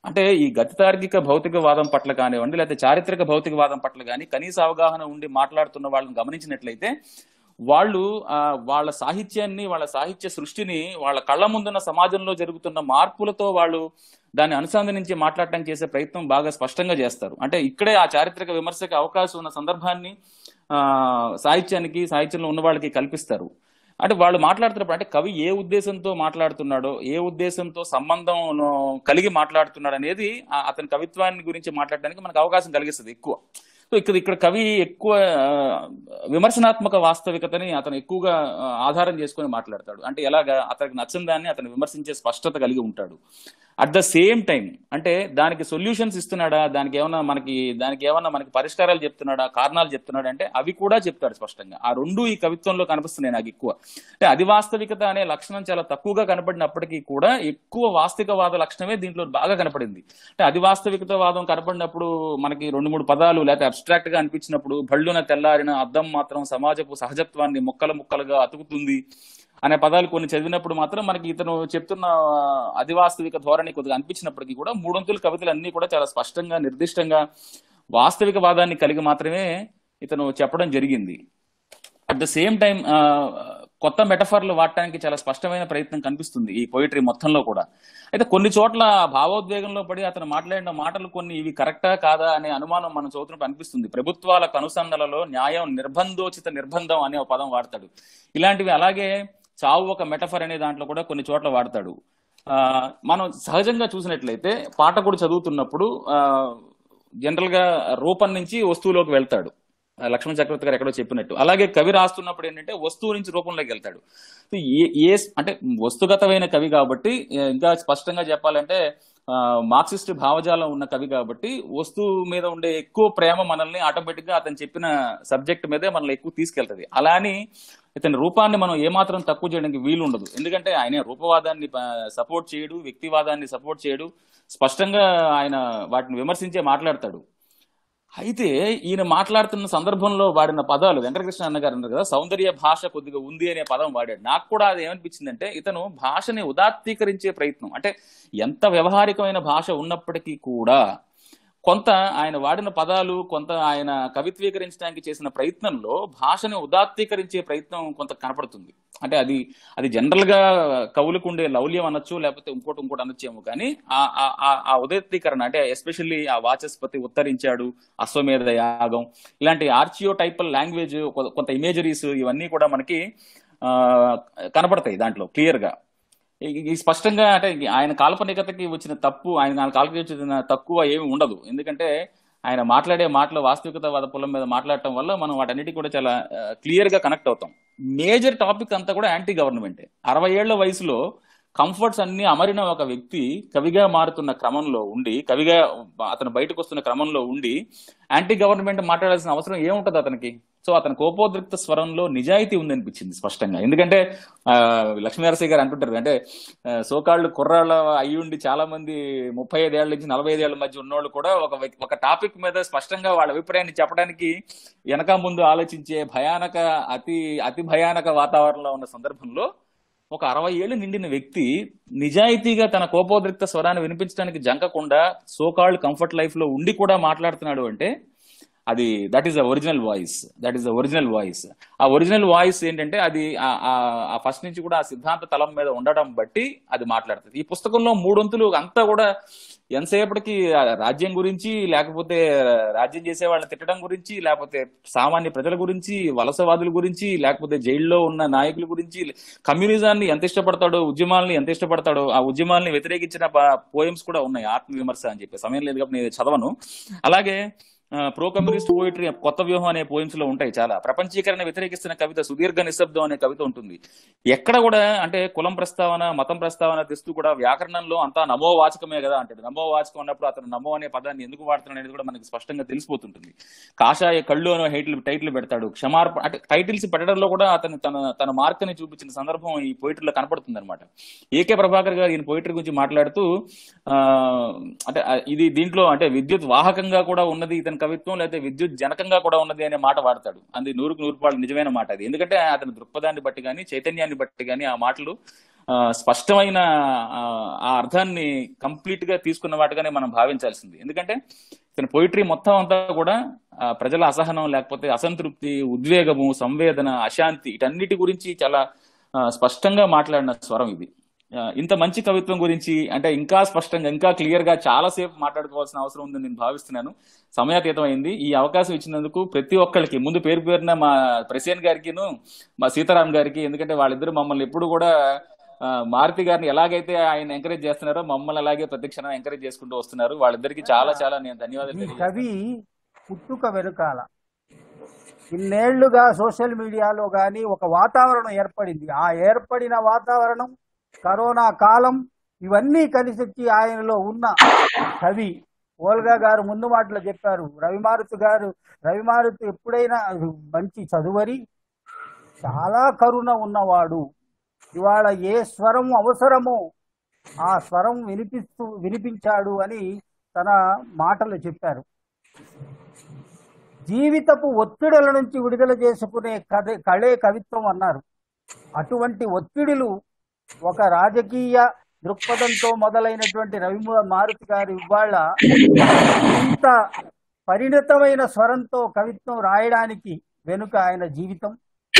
అంటే ఈ గతి తార్కిక భౌతికవాదం పట్ల కానివ్వండి లేకపోతే చారిత్రక భౌతికవాదం పట్ల కానీ కనీస అవగాహన ఉండి మాట్లాడుతున్న వాళ్ళని గమనించినట్లయితే వాళ్ళు ఆ, వాళ్ళ సాహిత్యాన్ని వాళ్ళ సాహిత్య సృష్టిని వాళ్ళ కళ్ళ ముందున్న సమాజంలో జరుగుతున్న మార్పులతో వాళ్ళు దాన్ని అనుసంధానించి మాట్లాడటానికి చేసే ప్రయత్నం బాగా స్పష్టంగా చేస్తారు అంటే ఇక్కడే ఆ చారిత్రక విమర్శకు అవకాశం ఉన్న సందర్భాన్ని ఆ సాహిత్యానికి సాహిత్యంలో ఉన్న వాళ్ళకి కల్పిస్తారు అంటే వాళ్ళు మాట్లాడుతున్నప్పుడు అంటే కవి ఏ ఉద్దేశంతో మాట్లాడుతున్నాడో ఏ ఉద్దేశంతో సంబంధం కలిగి మాట్లాడుతున్నాడు అనేది ఆ అతని కవిత్వాన్ని గురించి మాట్లాడడానికి మనకు అవకాశం కలిగిస్తుంది ఎక్కువ సో ఇక్కడ ఇక్కడ కవి ఎక్కువ ఆ, విమర్శనాత్మక వాస్తవికతని అతను ఎక్కువగా ఆ, ఆధారం చేసుకొని మాట్లాడతాడు అంటే ఎలాగా అతనికి నచ్చిన దాన్ని అతను విమర్శించే స్పష్టత కలిగి ఉంటాడు అట్ ద సేమ్ టైం అంటే దానికి సొల్యూషన్స్ ఇస్తున్నాడా దానికి ఏమన్నా మనకి దానికి ఏమన్నా మనకి పరిష్కారాలు చెప్తున్నాడా కారణాలు చెప్తున్నాడా అంటే అవి కూడా చెప్తాడు స్పష్టంగా ఆ రెండు ఈ కవిత్వంలో కనిపిస్తున్నాయి నాకు ఎక్కువ అంటే అది వాస్తవికత అనే లక్షణం చాలా తక్కువగా కనపడినప్పటికీ కూడా ఎక్కువ వాస్తవికవాద లక్షణమే దీంట్లో బాగా కనపడింది అంటే అది వాస్తవికతవాదం కనపడినప్పుడు మనకి రెండు మూడు పదాలు లేకపోతే అబ్స్ట్రాక్ట్ గా అనిపించినప్పుడు భళ్ళున తెల్లారిన అద్దం మాత్రం సమాజపు సహజత్వాన్ని ముక్కలు ముక్కలుగా అతుకుతుంది అనే పదాలు కొన్ని చదివినప్పుడు మాత్రం మనకి ఇతను చెప్తున్న ఆ, అధివాస్తవిక ధోరణి కొద్దిగా అనిపించినప్పటికీ కూడా మూడొంతుల కవితలు అన్ని కూడా చాలా స్పష్టంగా నిర్దిష్టంగా వాస్తవిక వాదాన్ని కలిగి మాత్రమే ఇతను చెప్పడం జరిగింది అట్ ద సేమ్ టైం కొత్త మెటఫర్లు వాడటానికి చాలా స్పష్టమైన ప్రయత్నం కనిపిస్తుంది ఈ పోయిటరీ మొత్తంలో కూడా అయితే కొన్ని చోట్ల భావోద్వేగంలో పడి అతను మాట్లాడిన మాటలు కొన్ని ఇవి కరెక్టా కాదా అనే అనుమానం మనం చదువుతున్నప్పుడు అనిపిస్తుంది ప్రభుత్వాల కనుసన్నలలో న్యాయం నిర్బంధోచిత నిర్బంధం అనే ఒక పదం వాడతాడు ఇలాంటివి అలాగే చావు ఒక మెటఫర్ అనే దాంట్లో కూడా కొన్ని చోట్ల వాడతాడు ఆ, మనం సహజంగా చూసినట్లయితే పాట కూడా చదువుతున్నప్పుడు ఆ, జనరల్ గా రూపం నుంచి వస్తువులోకి వెళ్తాడు ఆ, లక్ష్మణ చక్రవర్తి గారు ఎక్కడో చెప్పినట్టు అలాగే కవి రాస్తున్నప్పుడు ఏంటంటే వస్తువు నుంచి రూపంలోకి వెళ్తాడు సో ఏ ఏ అంటే వస్తుగతమైన కవి కాబట్టి ఏ, ఇంకా స్పష్టంగా చెప్పాలంటే ఆ, మార్క్సిస్ట్ భావజాలం ఉన్న కవి కాబట్టి వస్తువు మీద ఉండే ఎక్కువ ప్రేమ మనల్ని ఆటోమేటిక్ గా అతను చెప్పిన సబ్జెక్ట్ మీదే మనల్ని ఎక్కువ తీసుకెళ్తది అలా అని ఇతని రూపాన్ని మనం ఏమాత్రం తక్కువ చేయడానికి వీలు ఉండదు ఎందుకంటే ఆయన రూపవాదాన్ని సపోర్ట్ చేయడు వ్యక్తివాదాన్ని సపోర్ట్ చేయడు స్పష్టంగా ఆయన వాటిని విమర్శించే మాట్లాడతాడు అయితే ఈయన మాట్లాడుతున్న సందర్భంలో వాడిన పదాలు వెంకటకృష్ణ అన్న గారు అన్నారు కదా సౌందర్య భాష కొద్దిగా ఉంది అనే పదం వాడాడు నాకు కూడా అది ఏమనిపించిందంటే ఇతను భాషని ఉదాత్తీకరించే ప్రయత్నం అంటే ఎంత వ్యవహారికమైన భాష ఉన్నప్పటికీ కూడా కొంత ఆయన వాడిన పదాలు కొంత ఆయన కవిత్వీకరించడానికి చేసిన ప్రయత్నంలో భాషని ఉదాత్తీకరించే ప్రయత్నం కొంత కనపడుతుంది అంటే అది అది జనరల్ గా కవులకు ఉండే లౌల్యం అనొచ్చు లేకపోతే ఇంకోటి ఇంకోటి అనొచ్చేమో కానీ ఆ ఆ- ఆ- ఆ ఉదాత్తీకరణ అంటే ఎస్పెషల్లీ ఆ వాచస్పతి ఉత్తరించాడు అశ్వమేధ యాగం ఇలాంటి ఆర్చియో టైపల్ లాంగ్వేజ్ కొంత ఇమేజరీస్ ఇవన్నీ కూడా మనకి ఆ, కనపడతాయి దాంట్లో క్లియర్ గా ఈ- ఈ స్పష్టంగా అంటే ఆయన కాల్పనికతకి వచ్చిన తప్పు ఆయన కాల్పనిక వచ్చిన తక్కువ ఏమి ఉండదు ఎందుకంటే ఆయన మాట్లాడే మాటలు వాస్తవికతవాద పొలం మీద మాట్లాడటం వల్ల మనం వాటన్నిటి కూడా చాలా క్లియర్ గా కనెక్ట్ అవుతాం మేజర్ టాపిక్ అంతా కూడా యాంటీ గవర్నమెంటే అరవై ఏళ్ల వయసులో కంఫర్ట్స్ అన్ని అమరిన ఒక వ్యక్తి కవిగా మారుతున్న క్రమంలో ఉండి కవిగా అతను బయటకు వస్తున్న క్రమంలో ఉండి యాంటీ గవర్నమెంట్ మాట్లాడాల్సిన అవసరం ఏముంటది అతనికి సో అతని కోపోద్రిక్త స్వరంలో నిజాయితీ ఉందనిపించింది స్పష్టంగా ఎందుకంటే ఆ, లక్ష్మీనరసింహ గారు అంటుంటారు అంటే ఆ, సోకాళ్ళు కుర్రాళ్ళ అయ్యుండి చాలా మంది ముప్పై ఐదేళ్ల నుంచి నలభై ఐదేళ్ల మధ్య ఉన్నోళ్ళు కూడా ఒక వ్యక్- ఒక టాపిక్ మీద స్పష్టంగా వాళ్ళ అభిప్రాయాన్ని చెప్పడానికి వెనక ముందు ఆలోచించే భయానక అతి అతి భయానక వాతావరణంలో ఉన్న సందర్భంలో ఒక అరవై ఏళ్ళు నిండిన వ్యక్తి నిజాయితీగా తన కోపోద్రిక్త స్వరాన్ని వినిపించడానికి జంకకుండా సోకాల్డ్ కంఫర్ట్ లైఫ్ లో ఉండి కూడా మాట్లాడుతున్నాడు అంటే అది that is the original voice that is the original voice ఆ ఒరిజినల్ వాయిస్ ఏంటంటే అది ఆ- ఆ- ఆ ఫస్ట్ నుంచి కూడా ఆ సిద్ధాంత తలం మీద ఉండడం బట్టి అది మాట్లాడుతుంది ఈ పుస్తకంలో మూడొంతులు అంతా కూడా ఎంతసేపటికి ఆ రాజ్యం గురించి లేకపోతే రాజ్యం చేసే వాళ్ళని తిట్టడం గురించి లేకపోతే సామాన్య ప్రజల గురించి వలసవాదుల గురించి లేకపోతే జైల్లో ఉన్న నాయకుల గురించి కమ్యూనిజాన్ని ఎంత ఇష్టపడతాడో ఉద్యమాల్ని ఎంత ఇష్టపడతాడో ఆ ఉద్యమాల్ని వ్యతిరేకించిన పోయమ్స్ కూడా ఉన్నాయి ఆత్మవిమర్శ అని చెప్పి సమయం లేదు కాబట్టి నేను చదవను అలాగే ప్రో కమ్యూనిస్ట్ పోయిటరీ కొత్త వ్యూహం అనే పోయిమ్స్ లో ఉంటాయి చాలా ప్రపంచీకరణ వ్యతిరేకిస్తున్న కవిత సుదీర్ఘ నిశ్శబ్దం అనే కవిత ఉంటుంది ఎక్కడ కూడా అంటే కులం ప్రస్తావన మతం ప్రస్తావన తెస్తూ కూడా వ్యాకరణంలో అంతా నమో వాచకమే కదా అంటాడు నమో వాచకం అన్నప్పుడు అతను నమో అనే పదాన్ని ఎందుకు వాడుతున్నాడు అనేది కూడా మనకి స్పష్టంగా తెలిసిపోతుంటుంది కాషాయ కళ్ళు అనే హైటిల్ టైటిల్ పెడతాడు క్షమార్పణ అంటే టైటిల్స్ పెట్టడంలో కూడా అతను తన తన మార్క్ ని చూపించిన సందర్భం ఈ పోయిటరీలో కనపడుతుంది అనమాట ఏకే ప్రభాకర్ గారు ఈయన పోయిటరీ గురించి మాట్లాడుతూ ఆ, అంటే ఆ, ఇది దీంట్లో అంటే విద్యుత్ వాహకంగా కూడా ఉన్నది ఇతని కవిత్వం లేకపోతే విద్యుత్ జనకంగా కూడా ఉన్నది అనే మాట వాడతాడు అది నూరుకు నూరు పాళ్ళు నిజమైన మాట అది ఎందుకంటే అతని దృక్పథాన్ని బట్టి కానీ చైతన్యాన్ని బట్టి కానీ ఆ మాటలు ఆ, స్పష్టమైన ఆ, ఆ అర్థాన్ని కంప్లీట్ గా తీసుకున్న వాటిగానే మనం భావించాల్సింది ఎందుకంటే ఇతని పోయిటరీ మొత్తం అంతా కూడా ఆ, ప్రజల అసహనం లేకపోతే అసంతృప్తి ఉద్వేగము సంవేదన అశాంతి వీటన్నిటి గురించి చాలా ఆ, స్పష్టంగా మాట్లాడిన స్వరం ఇది ఆ, ఇంత మంచి కవిత్వం గురించి అంటే ఇంకా స్పష్టంగా ఇంకా క్లియర్ గా చాలా సేపు మాట్లాడుకోవాల్సిన అవసరం ఉందని నేను భావిస్తున్నాను సమయాతీతం అయింది ఈ అవకాశం ఇచ్చినందుకు ప్రతి ఒక్కరికి ముందు పేరు పేరున మా ప్రసేన్ గారికిను మా సీతారాం గారికి ఎందుకంటే వాళ్ళిద్దరు మమ్మల్ని ఎప్పుడు కూడా ఆ, మారుతి గారిని ఎలాగైతే ఆయన ఎంకరేజ్ చేస్తున్నారో మమ్మల్ని అలాగే ప్రతి క్షణం ఎంకరేజ్ చేసుకుంటూ వస్తున్నారు వాళ్ళిద్దరికి చాలా చాలా నేను ధన్యవాదాలు ఈ తెలియజేస్తున్నాను కవి పుట్టుక వెనుకాల ఇన్నేళ్లుగా సోషల్ మీడియాలో కానీ ఒక వాతావరణం ఏర్పడింది ఆ ఏర్పడిన వాతావరణం కరోనా కాలం ఇవన్నీ కలిసి వచ్చి ఆయనలో ఉన్న కవి ఓల్గా గారు ముందు మాటలో చెప్పారు రవిమారుతి గారు రవిమారుతి ఎప్పుడైనా మంచి చదువరి చాలా కరుణ ఉన్నవాడు ఇవాళ ఏ స్వరం అవసరమో ఆ స్వరం వినిపిస్తూ వినిపించాడు అని తన మాటలు చెప్పారు జీవితపు ఒత్తిడుల నుంచి విడుదల చేసుకునే కథ కళే కవిత్వం అన్నారు అటువంటి ఒత్తిడులు ఒక రాజకీయ దృక్పథంతో మొదలైనటువంటి రవి మారుతి గారు ఇవాళ ఇంత పరిణతమైన స్వరంతో కవిత్వం రాయడానికి వెనుక ఆయన జీవితం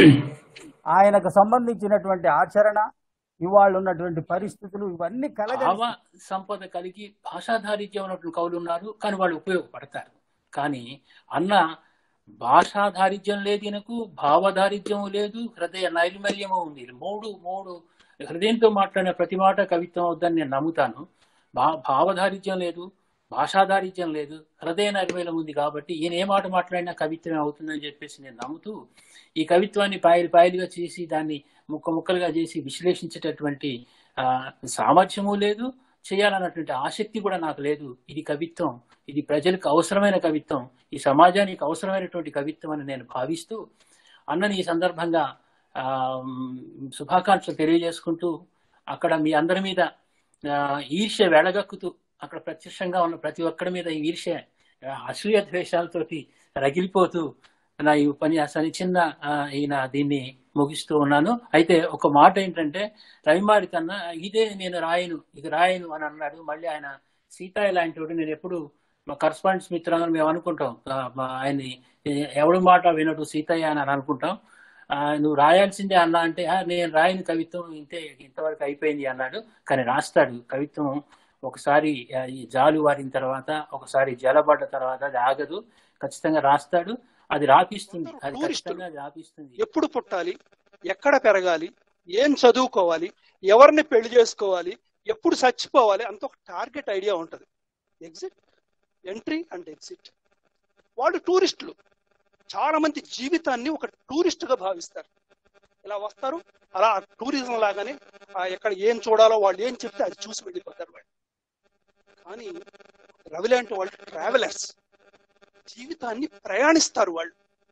ఆయనకు సంబంధించినటువంటి ఆచరణ ఇవాళ ఉన్నటువంటి పరిస్థితులు ఇవన్నీ భావ కలగలిసి సంపద కలిగి భాషాధారిత్యం ఉన్నటువంటి కవులు ఉన్నారు కానీ వాళ్ళు ఉపయోగపడతారు కానీ అన్న భాషాధారిత్యం లేదు ఈయనకు భావధారిత్యం లేదు హృదయ నైర్మల్యము ఉంది ఈ మూడు మూడు హృదయంతో మాట్లాడిన ప్రతి మాట కవిత్వం అవుద్దని నేను నమ్ముతాను భా భావధారిత్యం లేదు భాషాధారిత్యం లేదు హృదయ నైర్మల్యం ఉంది కాబట్టి ఈయన ఏ మాట మాట్లాడినా కవిత్వమే అవుతుందని చెప్పేసి నేను నమ్ముతూ ఈ కవిత్వాన్ని పాయలు పాయలుగా చేసి దాన్ని ముక్క ముక్కలుగా చేసి విశ్లేషించేటటువంటి ఆ, సామర్థ్యము లేదు చేయాలన్నటువంటి ఆసక్తి కూడా నాకు లేదు ఇది కవిత్వం ఇది ప్రజలకు అవసరమైన కవిత్వం ఈ సమాజానికి అవసరమైనటువంటి కవిత్వం అని నేను భావిస్తూ అన్నని ఈ సందర్భంగా ఆ, మ్, శుభాకాంక్షలు తెలియజేసుకుంటూ అక్కడ మీ అందరి మీద ఆ, ఈర్ష్య వెడగక్కుతూ అక్కడ ప్రత్యక్షంగా ఉన్న ప్రతి ఒక్కడి మీద ఈ ఈర్ష్య ఆ, అసూయ ద్వేషాలతోటి రగిలిపోతూ నా ఈ ఉపన్యాసాన్ని చిన్న ఆ, ఈయన దీన్ని ముగిస్తూ ఉన్నాను అయితే ఒక మాట ఏంటంటే రవిమారి కన్నా ఇదే నేను రాయను ఇక రాయను అని అన్నాడు మళ్ళీ ఆయన సీతాయి లాంటి వాడు నేను ఎప్పుడు మా కరస్పాండెంట్స్ మిత్రులందరూ మేము అనుకుంటాం ఆ, మా ఆయన్ని ఏ- ఎవడి మాట వినడు సీతయ్య అని అనుకుంటాం ఆ, నువ్వు రాయాల్సిందే అన్నా అంటే "ఆ, నేను రాయని కవిత్వం ఇంతే ఇంతవరకు అయిపోయింది అన్నాడు కానీ రాస్తాడు కవిత్వం ఒకసారి ఆ, ఈ జాలు వారిన తర్వాత ఒకసారి జలబడ్డ తర్వాత అది ఆగదు ఖచ్చితంగా రాస్తాడు అది రాపిస్తుంది అది ఖచ్చితంగా అది రాపిస్తుంది ఎప్పుడు పుట్టాలి ఎక్కడ పెరగాలి ఏం చదువుకోవాలి ఎవరిని పెళ్లి చేసుకోవాలి ఎప్పుడు చచ్చిపోవాలి అంత ఒక టార్గెట్ ఐడియా ఉంటుంది ఎగ్జిట్ ఎంట్రీ అండ్ ఎగ్జిట్ వాళ్ళు టూరిస్టులు చాలా మంది జీవితాన్ని ఒక టూరిస్ట్ గా భావిస్తారు ఇలా వస్తారు అలా టూరిజం లాగానే ఆ ఎక్కడ ఏం చూడాలో వాళ్ళు ఏం చెప్తే అది చూసి వెళ్ళిపోతారు వాళ్ళు కానీ రవి లాంటి వాళ్ళు ట్రావెలర్స్ జీవితాన్ని ప్రయాణిస్తారు వాళ్ళు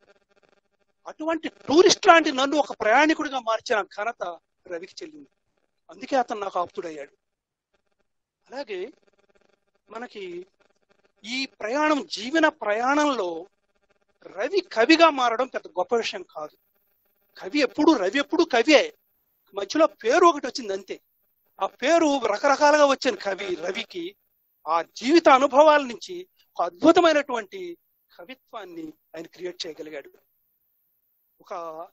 అటువంటి టూరిస్ట్ లాంటి నన్ను ఒక ప్రయాణికుడిగా మార్చిన ఘనత రవికి చెల్లింది అందుకే అతను నాకు ఆప్తుడయ్యాడు అలాగే మనకి ఈ ప్రయాణం జీవన ప్రయాణంలో రవి కవిగా మారడం పెద్ద గొప్ప విషయం కాదు కవి ఎప్పుడు రవి ఎప్పుడు కవియే మధ్యలో పేరు ఒకటి వచ్చింది అంతే ఆ పేరు రకరకాలుగా వచ్చిన కవి రవికి ఆ జీవిత అనుభవాల నుంచి ఒక అద్భుతమైనటువంటి కవిత్వాన్ని ఆయన క్రియేట్ చేయగలిగాడు ఒక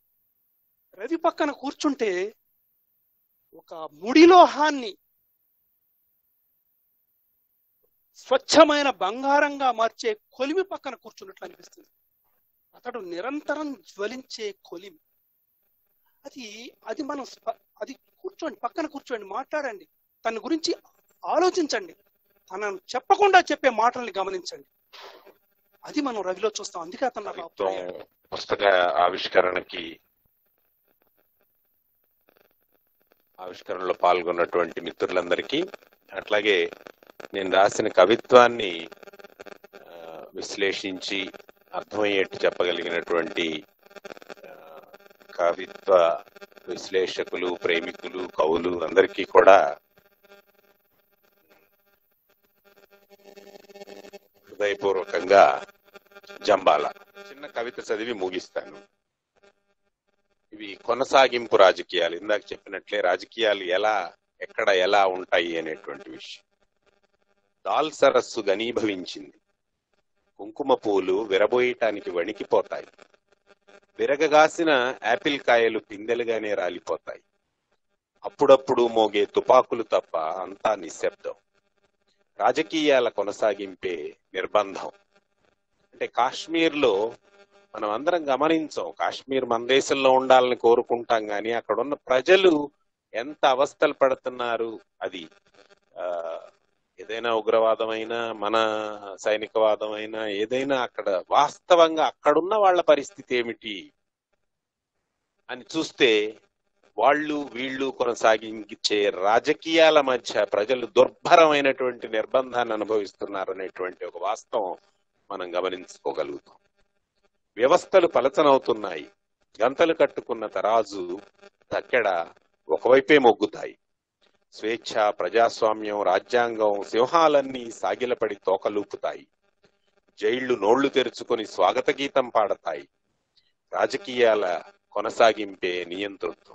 రవి పక్కన కూర్చుంటే ఒక ముడిలోహాన్ని స్వచ్ఛమైన బంగారంగా మార్చే కొలిమి పక్కన కూర్చున్నట్లు అనిపిస్తుంది అతడు నిరంతరం జ్వలించే కొలిమి అది అది మనం స్ప- అది కూర్చోండి పక్కన కూర్చోండి మాట్లాడండి తన గురించి ఆలోచించండి తనను చెప్పకుండా చెప్పే మాటల్ని గమనించండి అది మనం రవిలో చూస్తాం అందుకే అతను నాకు కవిత్వం పుస్తక ఆవిష్కరణకి ఆవిష్కరణలో పాల్గొన్నటువంటి మిత్రులందరికీ అట్లాగే నేను రాసిన కవిత్వాన్ని ఆ, విశ్లేషించి అర్థమయ్యేట్టు చెప్పగలిగినటువంటి ఆ, కవిత్వ విశ్లేషకులు ప్రేమికులు కవులు అందరికీ కూడా హృదయపూర్వకంగా జంబాల చిన్న కవిత చదివి ముగిస్తాను ఇవి కొనసాగింపు రాజకీయాలు ఇందాక చెప్పినట్లే రాజకీయాలు ఎలా ఎక్కడ ఎలా ఉంటాయి అనేటువంటి విషయం దాల్ సరస్సు ఘనీభవించింది కుంకుమ పూలు విరబోయటానికి వణికిపోతాయి విరగగాసిన యాపిల్ కాయలు పిందెలుగానే రాలిపోతాయి అప్పుడప్పుడు మోగే తుపాకులు తప్ప అంతా నిశ్శబ్దం రాజకీయాల కొనసాగింపే నిర్బంధం అంటే కాశ్మీర్ లో మనం అందరం గమనించాం కాశ్మీర్ మన దేశంలో ఉండాలని కోరుకుంటాం కానీ అక్కడ ఉన్న ప్రజలు ఎంత అవస్థలు పడుతున్నారు అది ఆ ఏదైనా ఉగ్రవాదమైనా మన సైనికవాదమైనా ఏదైనా అక్కడ వాస్తవంగా అక్కడున్న వాళ్ళ పరిస్థితి ఏమిటి అని చూస్తే వాళ్ళు వీళ్ళు కొనసాగించే రాజకీయాల మధ్య ప్రజలు దుర్భరమైనటువంటి నిర్బంధాన్ని అనుభవిస్తున్నారు అనేటువంటి ఒక వాస్తవం మనం గమనించుకోగలుగుతాం వ్యవస్థలు పలచనవుతున్నాయి గంతలు కట్టుకున్న తరాజు దక్కెడ ఒకవైపే మొగ్గుతాయి స్వేచ్ఛ ప్రజాస్వామ్యం రాజ్యాంగం సింహాలన్నీ సాగిలపడి తోకలూపుతాయి జైళ్లు నోళ్లు తెరుచుకొని స్వాగత గీతం పాడతాయి రాజకీయాల కొనసాగింపే నియంతృత్వం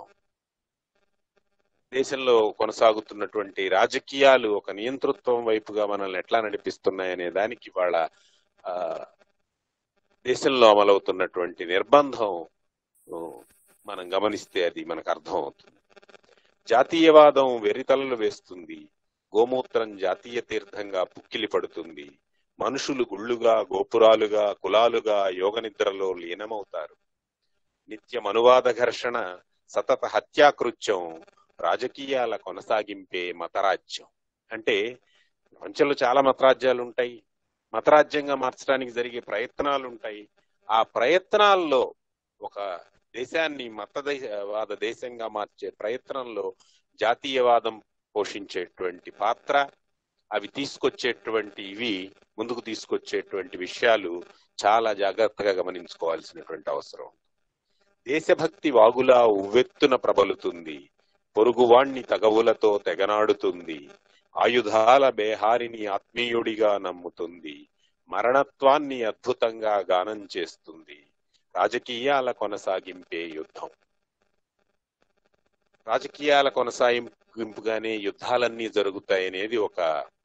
దేశంలో కొనసాగుతున్నటువంటి రాజకీయాలు ఒక నియంతృత్వం వైపుగా మనల్ని ఎట్లా నడిపిస్తున్నాయనే దానికి వాళ్ళ ఆ దేశంలో అమలవుతున్నటువంటి నిర్బంధం ఉ, మనం గమనిస్తే అది మనకు అర్థం అవుతుంది జాతీయవాదం వెరితలలు వేస్తుంది గోమూత్రం జాతీయ తీర్థంగా పుక్కిలి పడుతుంది మనుషులు గుళ్ళుగా గోపురాలుగా కులాలుగా యోగ నిద్రలో లీనమవుతారు నిత్యం అనువాద ఘర్షణ సతత హత్యాకృత్యం రాజకీయాల కొనసాగింపే మతరాజ్యం అంటే ప్రపంచంలో చాలా మతరాజ్యాలు ఉంటాయి మతరాజ్యంగా మార్చడానికి జరిగే ప్రయత్నాలు ఉంటాయి ఆ ప్రయత్నాల్లో ఒక దేశాన్ని మతవాద దేశంగా మార్చే ప్రయత్నంలో జాతీయవాదం పోషించేటువంటి పాత్ర అవి తీసుకొచ్చేటువంటి ఇవి ముందుకు తీసుకొచ్చేటువంటి విషయాలు చాలా జాగ్రత్తగా గమనించుకోవాల్సినటువంటి అవసరం దేశభక్తి వాగులా ఉవ్వెత్తున ప్రబలుతుంది పొరుగువాణ్ణి తగవులతో తెగనాడుతుంది ఆయుధాల బేహారిని ఆత్మీయుడిగా నమ్ముతుంది మరణత్వాన్ని అద్భుతంగా గానం చేస్తుంది రాజకీయాల కొనసాగింపే యుద్ధం రాజకీయాల కొనసాగింపుగానే యుద్ధాలన్నీ జరుగుతాయనేది ఒక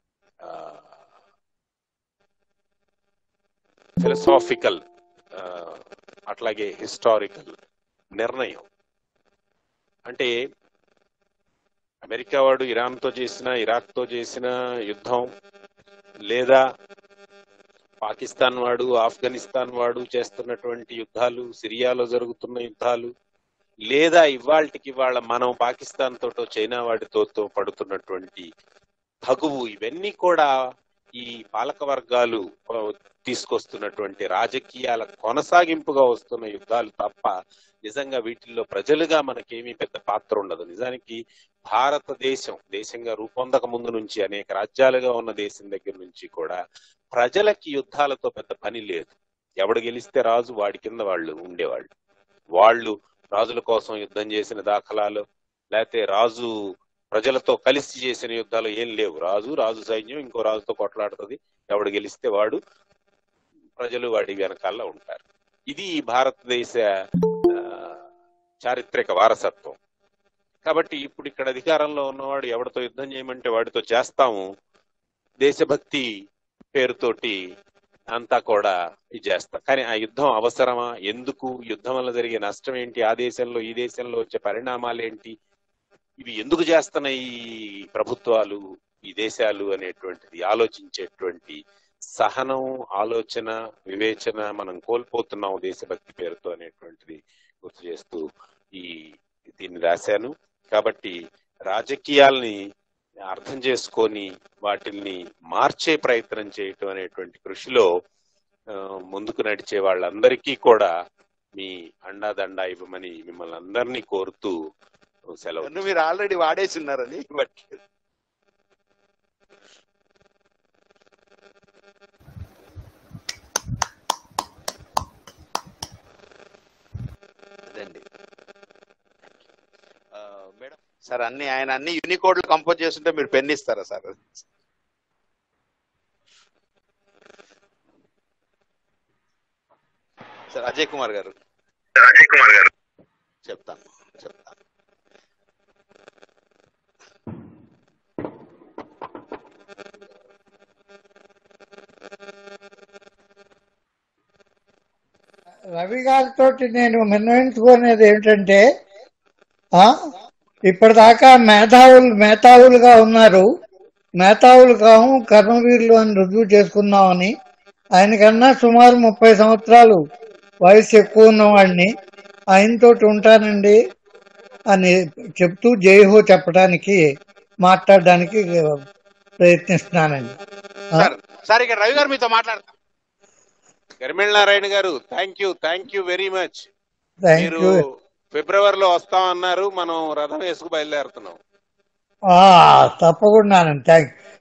ఫిలసాఫికల్ అట్లాగే హిస్టారికల్ నిర్ణయం అంటే అమెరికా వాడు ఇరాన్ తో చేసిన ఇరాక్ తో చేసిన యుద్ధం లేదా పాకిస్తాన్ వాడు ఆఫ్ఘనిస్తాన్ వాడు చేస్తున్నటువంటి యుద్ధాలు సిరియాలో జరుగుతున్న యుద్ధాలు లేదా ఇవాళకి ఇవాళ మనం పాకిస్తాన్ తోటో చైనా వాడితో తో పడుతున్నటువంటి తగువు ఇవన్నీ కూడా ఈ పాలక వర్గాలు ఆ, తీసుకొస్తున్నటువంటి రాజకీయాల కొనసాగింపుగా వస్తున్న యుద్ధాలు తప్ప నిజంగా వీటిల్లో ప్రజలుగా మనకేమీ పెద్ద పాత్ర ఉండదు నిజానికి భారతదేశం దేశంగా రూపొందక ముందు నుంచి అనేక రాజ్యాలుగా ఉన్న దేశం దగ్గర నుంచి కూడా ప్రజలకి యుద్ధాలతో పెద్ద పని లేదు ఎవడు గెలిస్తే రాజు వాడి కింద వాళ్ళు ఉండేవాళ్ళు వాళ్ళు రాజుల కోసం యుద్ధం చేసిన దాఖలాలు లేకపోతే రాజు ప్రజలతో కలిసి చేసిన యుద్ధాలు ఏం లేవు రాజు రాజు సైన్యం ఇంకో రాజుతో కొట్లాడుతుంది ఎవడు గెలిస్తే వాడు ప్రజలు వాడి వెనకాల ఉంటారు ఇది భారతదేశ ఆ, చారిత్రక వారసత్వం కాబట్టి ఇప్పుడు ఇక్కడ అధికారంలో ఉన్నవాడు ఎవరితో యుద్ధం చేయమంటే వాడితో చేస్తాము దేశభక్తి పేరుతోటి అంతా కూడా ఇది చేస్తాం కానీ ఆ యుద్ధం అవసరమా ఎందుకు యుద్ధం వల్ల జరిగే నష్టం ఏంటి ఆ దేశంలో ఈ దేశంలో వచ్చే పరిణామాలు ఏంటి ఇవి ఎందుకు చేస్తున్నాయి ఈ ప్రభుత్వాలు ఈ దేశాలు అనేటువంటిది ఆలోచించేటువంటి సహనం ఆలోచన వివేచన మనం కోల్పోతున్నాం దేశభక్తి పేరుతో అనేటువంటిది గుర్తు చేస్తూ ఈ దీన్ని రాశాను కాబట్టి రాజకీయాల్ని అర్థం చేసుకొని వాటిల్ని మార్చే ప్రయత్నం చేయటం అనేటువంటి కృషిలో ఆ, ముందుకు నడిచే వాళ్ళందరికీ కూడా మీ అండాదండా ఇవ్వమని మిమ్మల్ని అందరినీ కోరుతూ సెలవు నన్ను మీరు ఆల్రెడీ వాడేసి ఉన్నారని బట్ అదండి ఆ, మేడం సార్ అన్ని ఆయన అన్ని యూనికోడ్లు కంపోజ్ చేస్తుంటే మీరు పెన్ ఇస్తారా సార్ సార్ అజయ్ కుమార్ గారు అజయ్ కుమార్ గారు చెప్తాను చెప్తాను రవి గారితో నేను నిర్ణయించుకునేది ఏమిటంటే ఆ, ఇప్పటిదాకా మేధావులు మేధావులుగా ఉన్నారు మేధావులు కాము కర్మవీరులు అని రుజువు చేసుకున్నామని ఆయనకన్నా సుమారు ముప్పై సంవత్సరాలు వయసు ఎక్కువ ఉన్నవాడిని ఆయనతోటి ఉంటానండి అని చెప్తూ జైహో చెప్పడానికి మాట్లాడడానికి ప్రయత్నిస్తున్నానండి ఆ? సార్ సార్ ఇక్కడ రవి గారు మీతో మాట్లాడతారు Garimella Narayana garu thank you thank you very much thank మీరు యూ ఫిబ్రవరిలో వస్తామన్నారు మనం రథం వేసుకు బయలుదేరుతున్నాం ఆ, తప్పకుండానండి థ్యాంక్